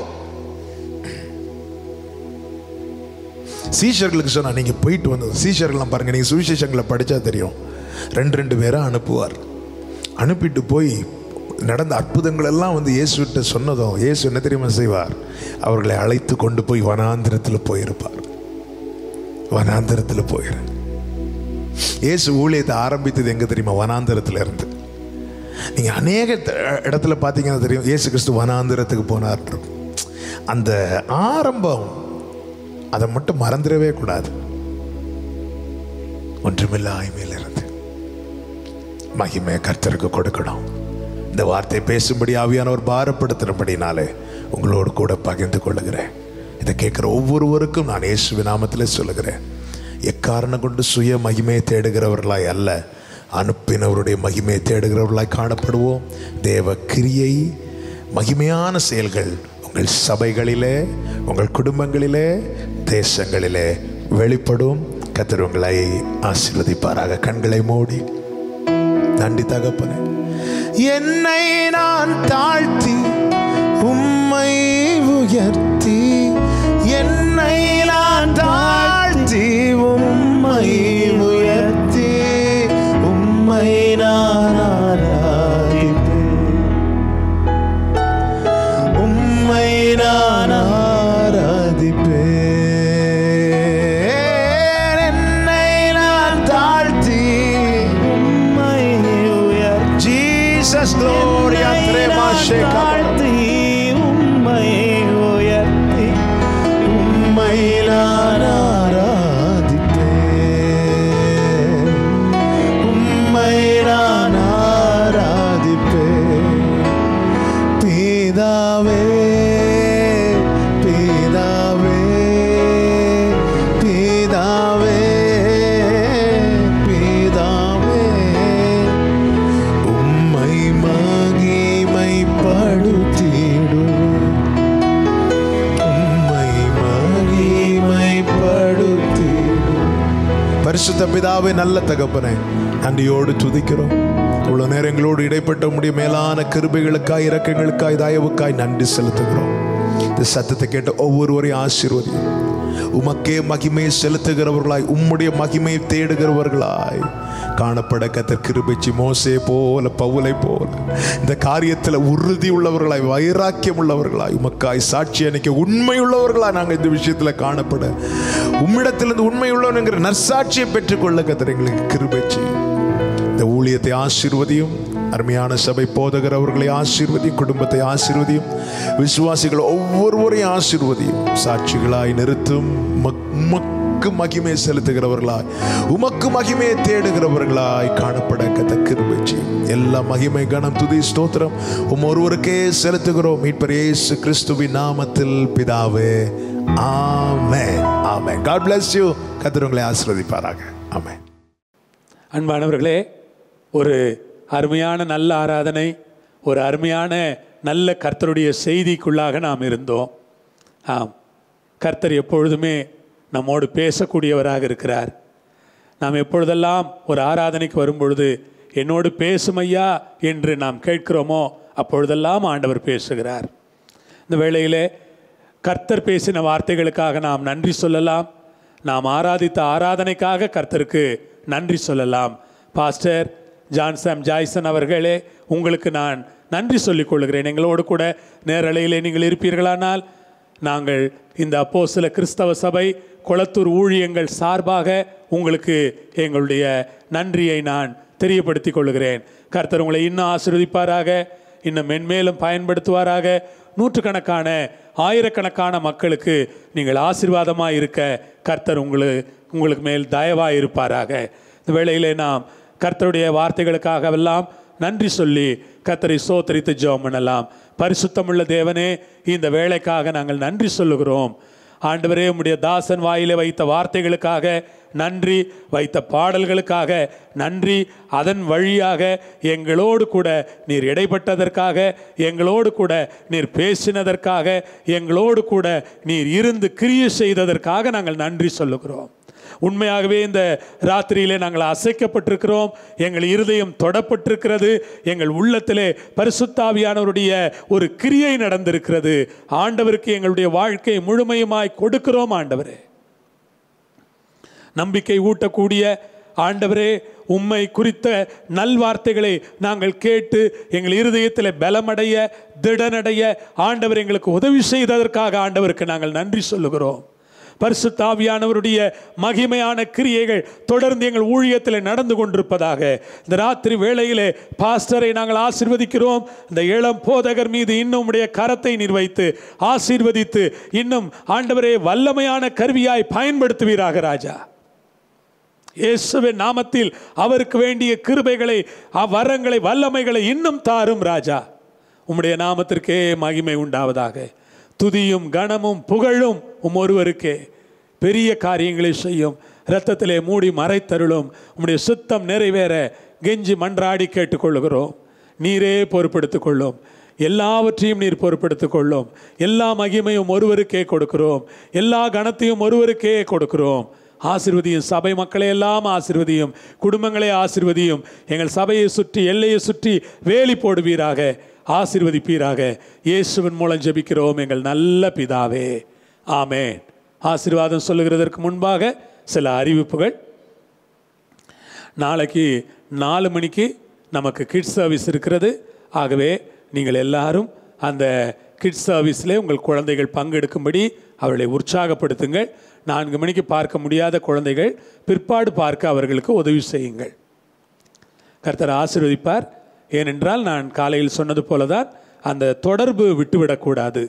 [SPEAKER 2] சீஷர்களுக்கு சொன்னா நீங்க போயிட்டு வந்தது சீஷர்கள்லாம் பாருங்க நீங்க சுவிசேஷங்களை படிச்சா தெரியும் ரெண்டு ரெண்டு பேரை அனுப்புவார் அனுப்பிட்டு போய் நடந்த அற்புதங்கள் எல்லாம் வந்து இயேசுகிட்ட சொன்னதும் இயேசு என்ன தெரியுமா செய்வார் அவர்களை அழைத்து கொண்டு போய் வனாந்திரத்தில் போயிருப்பார் வனாந்திரத்தில் போயிரு இயேசு ஊழியத்தை ஆரம்பித்தது எங்க தெரியுமா வனாந்திரத்துல இருந்து நீங்க அநேக த- இடத்துல பார்த்தீங்கன்னா தெரியும் இயேசு கிறிஸ்து வனாந்திரத்துக்கு போனார் அந்த ஆரம்பம் அதை மட்டும் மறந்துடவே கூடாது ஒன்றுமில்ல ஆய்மையிலிருந்து மகிமை கர்த்தருக்கு கொடுக்கணும் இந்த வார்த்தை பேசும்படி ஆவியானவர் பாரப்படுத்துறபடினாலே உங்களோடு கூட பகிர்ந்து கொள்ளுகிறேன் இதை கேட்குற ஒவ்வொருவருக்கும் நான் இயேசுவி நாமத்திலே சொல்லுகிறேன் எக்காரணம் கொண்டு சுய மகிமையை தேடுகிறவர்களாய் அல்ல அனுப்பினவருடைய மகிமையை தேடுகிறவர்களாய் காணப்படுவோம் தேவ கிரியை மகிமையான செயல்கள் உங்கள் சபைகளிலே உங்கள் குடும்பங்களிலே தேசங்களிலே வெளிப்படும் கர்த்தர் உங்களை ஆசீர்வதிப்பாராக கண்களை மூடி நன்றி தகப்பனே என்னை நான் தாழ்த்தி உம்மை உயர்த்தி என்னை நான் தாழ்த்தி உம்மை உயர்த்தி உம்மை நான் ஆராதிப்பேன் உம்மை நான் ஆராதிப்பேன் என்னை நான் தாழ்த்தி உம்மை உயர் ஜீசஸ் gloria tremashe
[SPEAKER 3] தாழ்த்தி உம்மை உயர்த்தி
[SPEAKER 2] உம்மை நான் ஆராதிப்பேன் உம்மை நான் ஆராதிப்பேன் பிதாவே பிதாவே பிதாவே பிதாவே உம்மை மகிமைப்படுத்திடுவோம் உம்மை மகிமைப்படுத்திடுவோம் பரிசுத்த பிதாவே நல்ல தகப்பனே நன்றியோடு துதிக்கிறோம் இவ்வளவு நேரம் எங்களோடு இடைப்பட்ட முடிய மேலான கிருபைகளுக்காய் இரக்கங்களுக்காய் தயவுக்காய் நன்றி செலுத்துகிறோம் இந்த சத்தத்தை கேட்ட ஒவ்வொருவரையும் ஆசீர்வதியும் உமக்கே மகிமை செலுத்துகிறவர்களாய் உம்முடைய மகிமையை தேடுகிறவர்களாய் காணப்பட கத்தர் கிருபைச்சி மோசே போல பவுலை போல இந்த காரியத்தில் உறுதி உள்ளவர்களாய் வைராக்கியம் உள்ளவர்களாய் உமக்காய் சாட்சி அணிக்க உண்மை உள்ளவர்களாய் நாங்கள் இந்த விஷயத்தில் காணப்பட உம்மிடத்திலிருந்து உண்மை உள்ளவனுங்கிற நற்சாட்சியை பெற்றுக்கொள்ள கத்தர் எங்களுக்கு கிருபைச்சி இந்த ஊழியத்தை ஆசீர்வதியும் அருமையான சபை போதகர் அவர்களை ஆசீர்வதியும் குடும்பத்தை ஆசீர்வதியும் விசுவாசிகள் ஒவ்வொருவரையும் ஆசீர்வதியும் சாட்சிகளாய் நிறுத்தும் உமக்- உமக்கு மகிமை செலுத்துகிறவர்களாய் உமக்கு மகிமையை தேடுகிறவர்களாய் காணப்பட கத்த கிருபைச்சி எல்லா மகிமை கணம் துதி ஸ்தோத்திரம் உம் ஒருவருக்கே செலுத்துகிறோம் மீட்பர் இயேசு கிறிஸ்துவின் நாமத்தில் பிதாவே amen amen God bless you கர்த்தர் உங்களை ஆசீர்வதிப்பாராக ஆமென்
[SPEAKER 1] அன்பானவர்களே ஒரு அருமையான நல்ல ஆராதனை ஒரு அருமையான நல்ல கர்த்தருடைய செய்திக்குள்ளாக நாம் இருந்தோம் ஆம் கர்த்தர் எப்பொழுதுமே நம்மோடு பேசக்கூடியவராக இருக்கிறார் நாம் எப்பொழுதெல்லாம் ஒரு ஆராதனைக்கு வரும்பொழுது என்னோடு பேசும் ஐயா என்று நாம் கேட்கிறோமோ அப்பொழுதெல்லாம் ஆண்டவர் பேசுகிறார் இந்த வேளையிலே கர்த்தர் பேசின வார்த்தைகளுக்காக நாம் நன்றி சொல்லலாம் நாம் ஆராதித்த ஆராதனைக்காக கர்த்தருக்கு நன்றி சொல்லலாம் பாஸ்டர் ஜான்சம் ஜாய்சன் அவர்களே உங்களுக்கு நான் நன்றி சொல்லிக் கொள்கிறேன் எங்களோடு கூட நேரலையிலே நீங்கள் இருப்பீர்களானால் நாங்கள் இந்த அப்போஸ்தல கிறிஸ்தவ சபை கொளத்தூர் ஊழியங்கள் சார்பாக உங்களுக்கு எங்களுடைய நன்றியை நான் தெரியப்படுத்திக் கொள்கிறேன் கர்த்தர் உங்களை இன்னும் ஆசீர்வதிப்பாராக இன்னும் மென்மேலும் பயன்படுத்துவாராக நூற்றுக்கணக்கான ஆயிரக்கணக்கான மக்களுக்கு நீங்கள் ஆசீர்வாதமாக இருக்க கர்த்தர் உங்களுக்கு உங்களுக்கு மேல் தயவாக இருப்பாராக இந்த வேளையிலே நாம் கர்த்தருடைய வார்த்தைகளுக்காகவெல்லாம் நன்றி சொல்லி கர்த்தரை சோத்தரித்து ஜெபம் பண்ணலாம் பரிசுத்தமுள்ள தேவனே இந்த வேலைக்காக நாங்கள் நன்றி சொல்லுகிறோம் ஆண்டவரே உம்முடைய தாசன் வாயிலே வைத்த வார்த்தைகளுக்காக நன்றி வைத்த பாடல்களுக்காக நன்றி அதன் வழியாக எங்களோடு கூட நீர் இடைப்பட்டதற்காக எங்களோடு கூட நீர் பேசினதற்காக எங்களோடு கூட நீர் இருந்து கிரியை செய்ததற்காக நாங்கள் நன்றி சொல்லுகிறோம் உண்மையாகவே இந்த ராத்திரியிலே நாங்கள் அசைக்கப்பட்டிருக்கிறோம் எங்கள் இருதயம் தொடப்பட்டிருக்கிறது எங்கள் உள்ளத்திலே பரிசுத்தாவியானவருடைய ஒரு கிரியை நடந்திருக்கிறது ஆண்டவருக்கு எங்களுடைய வாழ்க்கையை முழுமையுமாய் கொடுக்கிறோம் ஆண்டவரே நம்பிக்கை ஊட்டக்கூடிய ஆண்டவரே உம்மை குறித்த நல்வார்த்தைகளை நாங்கள் கேட்டு எங்கள் இருதயத்தில் பலமடைய திடனடைய ஆண்டவர் எங்களுக்கு உதவி செய்ததற்காக ஆண்டவருக்கு நாங்கள் நன்றி சொல்லுகிறோம் பரிசுத்தாவியானவருடைய மகிமையான கிரியைகள் தொடர்ந்து எங்கள் ஊழியத்தில் நடந்து கொண்டிருப்பதாக இந்த ராத்திரி வேளையிலே பாஸ்டரை நாங்கள் ஆசீர்வதிக்கிறோம் இந்த இளம் போதகர் மீது இன்னும் உடைய கரத்தை நிர்வைத்து ஆசீர்வதித்து இன்னும் ஆண்டவரே வல்லமையான கருவியாய் பயன்படுத்துவீராக ராஜா இயேசுவின் நாமத்தில் அவருக்கு வேண்டிய கிருபைகளை அவ்வரங்களை வல்லமைகளை இன்னும் தாரும் ராஜா உம்முடைய நாமத்திற்கே மகிமை உண்டாவதாக துதியும் கனமும் புகழும் உம் ஒருவருக்கே பெரிய காரியங்களை செய்யும் இரத்தத்திலே மூடி மறைத்தருளும் உம்முடைய சுத்தம் நிறைவேற கெஞ்சி மன்றாடி கேட்டுக்கொள்கிறோம் நீரே பொறுப்படுத்திக் கொள்ளும் எல்லாவற்றையும் நீர் பொறுப்படுத்திக் கொள்ளும் எல்லா மகிமையும் ஒருவருக்கே கொடுக்கிறோம் எல்லா கணத்தையும் ஒருவருக்கே கொடுக்கிறோம் ஆசிர்வதியும் சபை மக்களை எல்லாம் ஆசிர்வதியும் குடும்பங்களை ஆசிர்வதியும் எங்கள் சபையை சுற்றி எல்லையை சுற்றி வேலி போடுவீராக ஆசிர்வதிப்பீராக இயேசுவின் மூலம் ஜெபிக்கிறோம் எங்கள் நல்ல பிதாவே ஆமென் ஆசீர்வாதம் சொல்லுகிறதற்கு முன்பாக சில அறிவிப்புகள் நாளைக்கு நாலு மணிக்கு நமக்கு கிட்ஸ் சர்வீஸ் இருக்கிறது ஆகவே நீங்கள் எல்லாரும் அந்த கிட்ஸ் சர்வீஸில் உங்கள் குழந்தைகள் பங்கெடுக்கும்படி அவர்களை உற்சாகப்படுத்துங்கள் நான்கு மணிக்கு பார்க்க முடியாத குழந்தைகள் பிற்பாடு பார்க்க அவர்களுக்கு உதவி செய்யுங்கள் கர்த்தர் ஆசீர்வதிப்பார் ஏனென்றால் நான் காலையில் சொன்னது போல தான் அந்த தொடர்பு விட்டுவிடக்கூடாது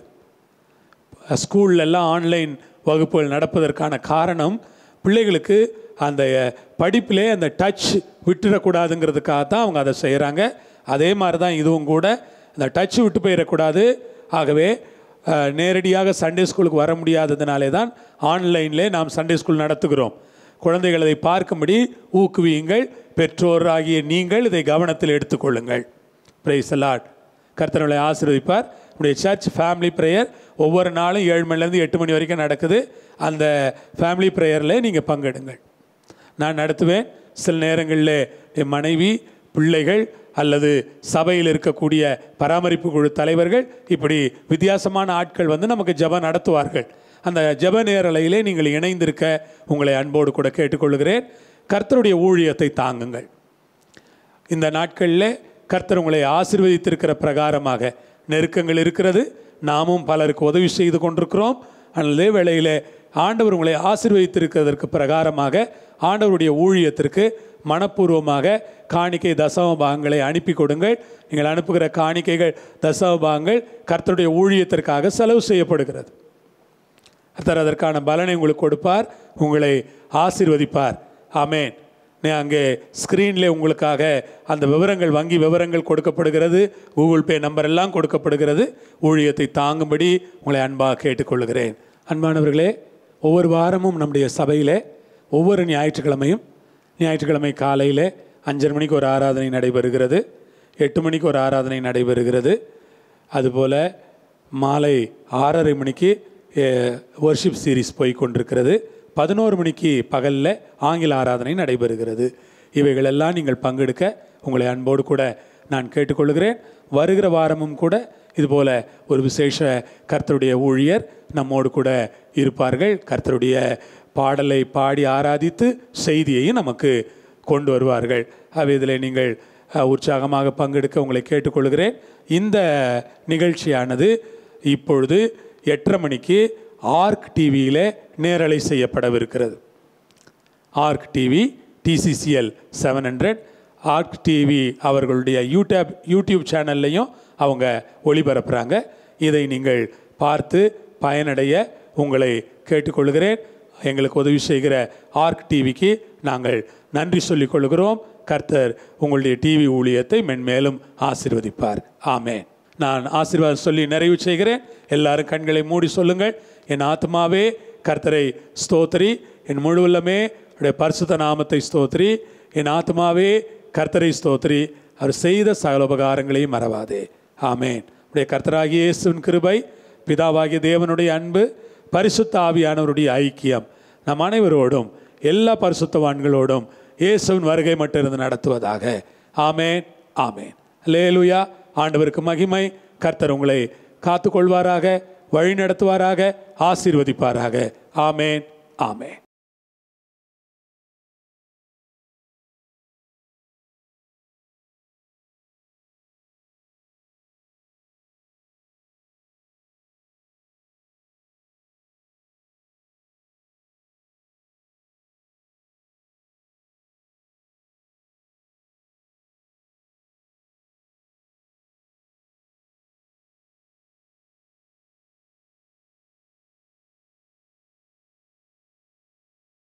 [SPEAKER 1] ஸ்கூல்ல எல்லாம் ஆன்லைன் வகுப்புகள் நடப்பதற்கான காரணம் பிள்ளைகளுக்கு அந்த படிப்பிலே அந்த டச் விட்டுறக்கூடாதுங்கிறதுக்காக தான் அவங்க அதை செய்கிறாங்க அதே மாதிரி தான் இதுவும் கூட அந்த டச் விட்டு போயிடக்கூடாது ஆகவே அஹ், நேரடியாக சண்டே ஸ்கூலுக்கு வர முடியாததுனாலே தான் ஆன்லைனிலே நாம் சண்டே ஸ்கூல் நடத்துகிறோம் குழந்தைகள் அதை பார்க்கும்படி ஊக்குவியுங்கள் பெற்றோராகிய நீங்கள் இதை கவனத்தில் எடுத்துக்கொள்ளுங்கள் பிரைஸ் அலாட் கர்த்தர்களை ஆசீர்வதிப்பார் உடைய சர்ச் ஃபேமிலி ப்ரேயர் ஒவ்வொரு நாளும் ஏழு மணிலேருந்து எட்டு மணி வரைக்கும் நடக்குது அந்த ஃபேமிலி ப்ரேயரில் நீங்கள் பங்கெடுங்கள் நான் நடத்துவேன் சில நேரங்களில் என் மனைவி பிள்ளைகள் அல்லது சபையில் இருக்கக்கூடிய பராமரிப்பு குழு தலைவர்கள் இப்படி வித்தியாசமான ஆட்கள் வந்து நமக்கு ஜெபம் நடத்துவார்கள் அந்த ஜெப நேரலையிலே நீங்கள் இணைந்திருக்க உங்களை அன்போடு கூட கேட்டுக்கொள்கிறேன் கர்த்தருடைய ஊழியத்தை தாங்குங்கள் இந்த நாட்களில் கர்த்தர் உங்களை ஆசீர்வதித்திருக்கிற பிரகாரமாக நெருக்கங்கள் இருக்கிறது நாமும் பலருக்கு உதவி செய்து கொண்டிருக்கிறோம் அதே வேளையில் ஆண்டவர் உங்களை ஆசீர்வதித்திருக்கிறதற்கு பிரகாரமாக ஆண்டவருடைய ஊழியத்திற்கு மனப்பூர்வமாக காணிக்கை தசம பாகங்களை அனுப்பி கொடுங்கள் நீங்கள் அனுப்புகிற காணிக்கைகள் தசம பாகங்கள் கர்த்தருடைய ஊழியத்திற்காக செலவு செய்யப்படுகிறது கர்த்தர் அதற்கான பலனை உங்களுக்கு கொடுப்பார் உங்களை ஆசீர்வதிப்பார் ஆமென் நீ அங்கே ஸ்க்ரீனில் உங்களுக்காக அந்த விவரங்கள் வங்கி விவரங்கள் கொடுக்கப்படுகிறது கூகுள் பே நம்பர் எல்லாம் கொடுக்கப்படுகிறது ஊழியத்தை தாங்கும்படி உங்களை அன்பாக கேட்டுக்கொள்கிறேன் அன்பானவர்களே ஒவ்வொரு வாரமும் நம்முடைய சபையிலே ஒவ்வொரு ஞாயிற்றுக்கிழமையும் ஞாயிற்றுக்கிழமை காலையில் அஞ்சரை மணிக்கு ஒரு ஆராதனை நடைபெறுகிறது எட்டு மணிக்கு ஒரு ஆராதனை நடைபெறுகிறது அதுபோல் மாலை ஆறரை மணிக்கு ஒர்ஷிப் சீரிஸ் போய் கொண்டிருக்கிறது பதினோரு மணிக்கு பகலில் ஆங்கில ஆராதனை நடைபெறுகிறது இவைகளெல்லாம் நீங்கள் பங்கெடுக்க உங்களை அன்போடு கூட நான் கேட்டுக்கொள்கிறேன் வருகிற வாரமும் கூட இதுபோல் ஒரு விசேஷ கர்த்தருடைய ஊழியர் நம்மோடு கூட இருப்பார்கள் கர்த்தருடைய பாடலை பாடி ஆராதித்து செய்தியையும் நமக்கு கொண்டு வருவார்கள் அவை இதில் நீங்கள் அஹ், உற்சாகமாக பங்கெடுக்க உங்களை கேட்டுக்கொள்கிறேன் இந்த நிகழ்ச்சியானது இப்பொழுது எட்டரை மணிக்கு ஆர்க் டிவியில் நேரலை செய்யப்படவிருக்கிறது Ark TV DCCL seven hundred Ark TV அவர்களுடைய யூடியூப் யூடியூப் சேனல்லையும் அவங்க ஒளிபரப்புகிறாங்க இதை நீங்கள் பார்த்து பயனடைய உங்களை கேட்டுக்கொள்கிறேன் எங்களுக்கு உதவி செய்கிற ஆர்க் டிவிக்கு நாங்கள் நன்றி சொல்லிக் கொள்கிறோம் கர்த்தர் உங்களுடைய டிவி ஊழியத்தை மென்மேலும் ஆசீர்வதிப்பார் ஆமென் நான் ஆசீர்வாதம் சொல்லி நிறைவு செய்கிறேன் எல்லாரும் கண்களை மூடி சொல்லுங்கள் என் ஆத்மாவே கர்த்தரை ஸ்தோத்திரி என் முழுவல்லமே அவருடைய பரிசுத்த நாமத்தை ஸ்தோத்திரி என் ஆத்மாவே கர்த்தரை ஸ்தோத்திரி அவர் செய்த சகல உபகாரங்களையும் மறவாதே ஆமேன் உடைய கர்த்தராகிய இயேசுவின் கிருபை பிதாவாகிய தேவனுடைய அன்பு பரிசுத்த ஆவியானவருடைய ஐக்கியம் நம் அனைவரோடும் எல்லா பரிசுத்தவான்களோடும் இயேசுவின் வருகை மட்டும் இருந்து நடத்துவதாக ஆமேன் ஆமேன் லேலுயா ஆண்டவருக்கு மகிமை கர்த்தர் உங்களை காத்துக்கொள்வாராக வழி நடத்துவாராக ஆசீர்வதிப்பாராக ஆமேன் ஆமேன்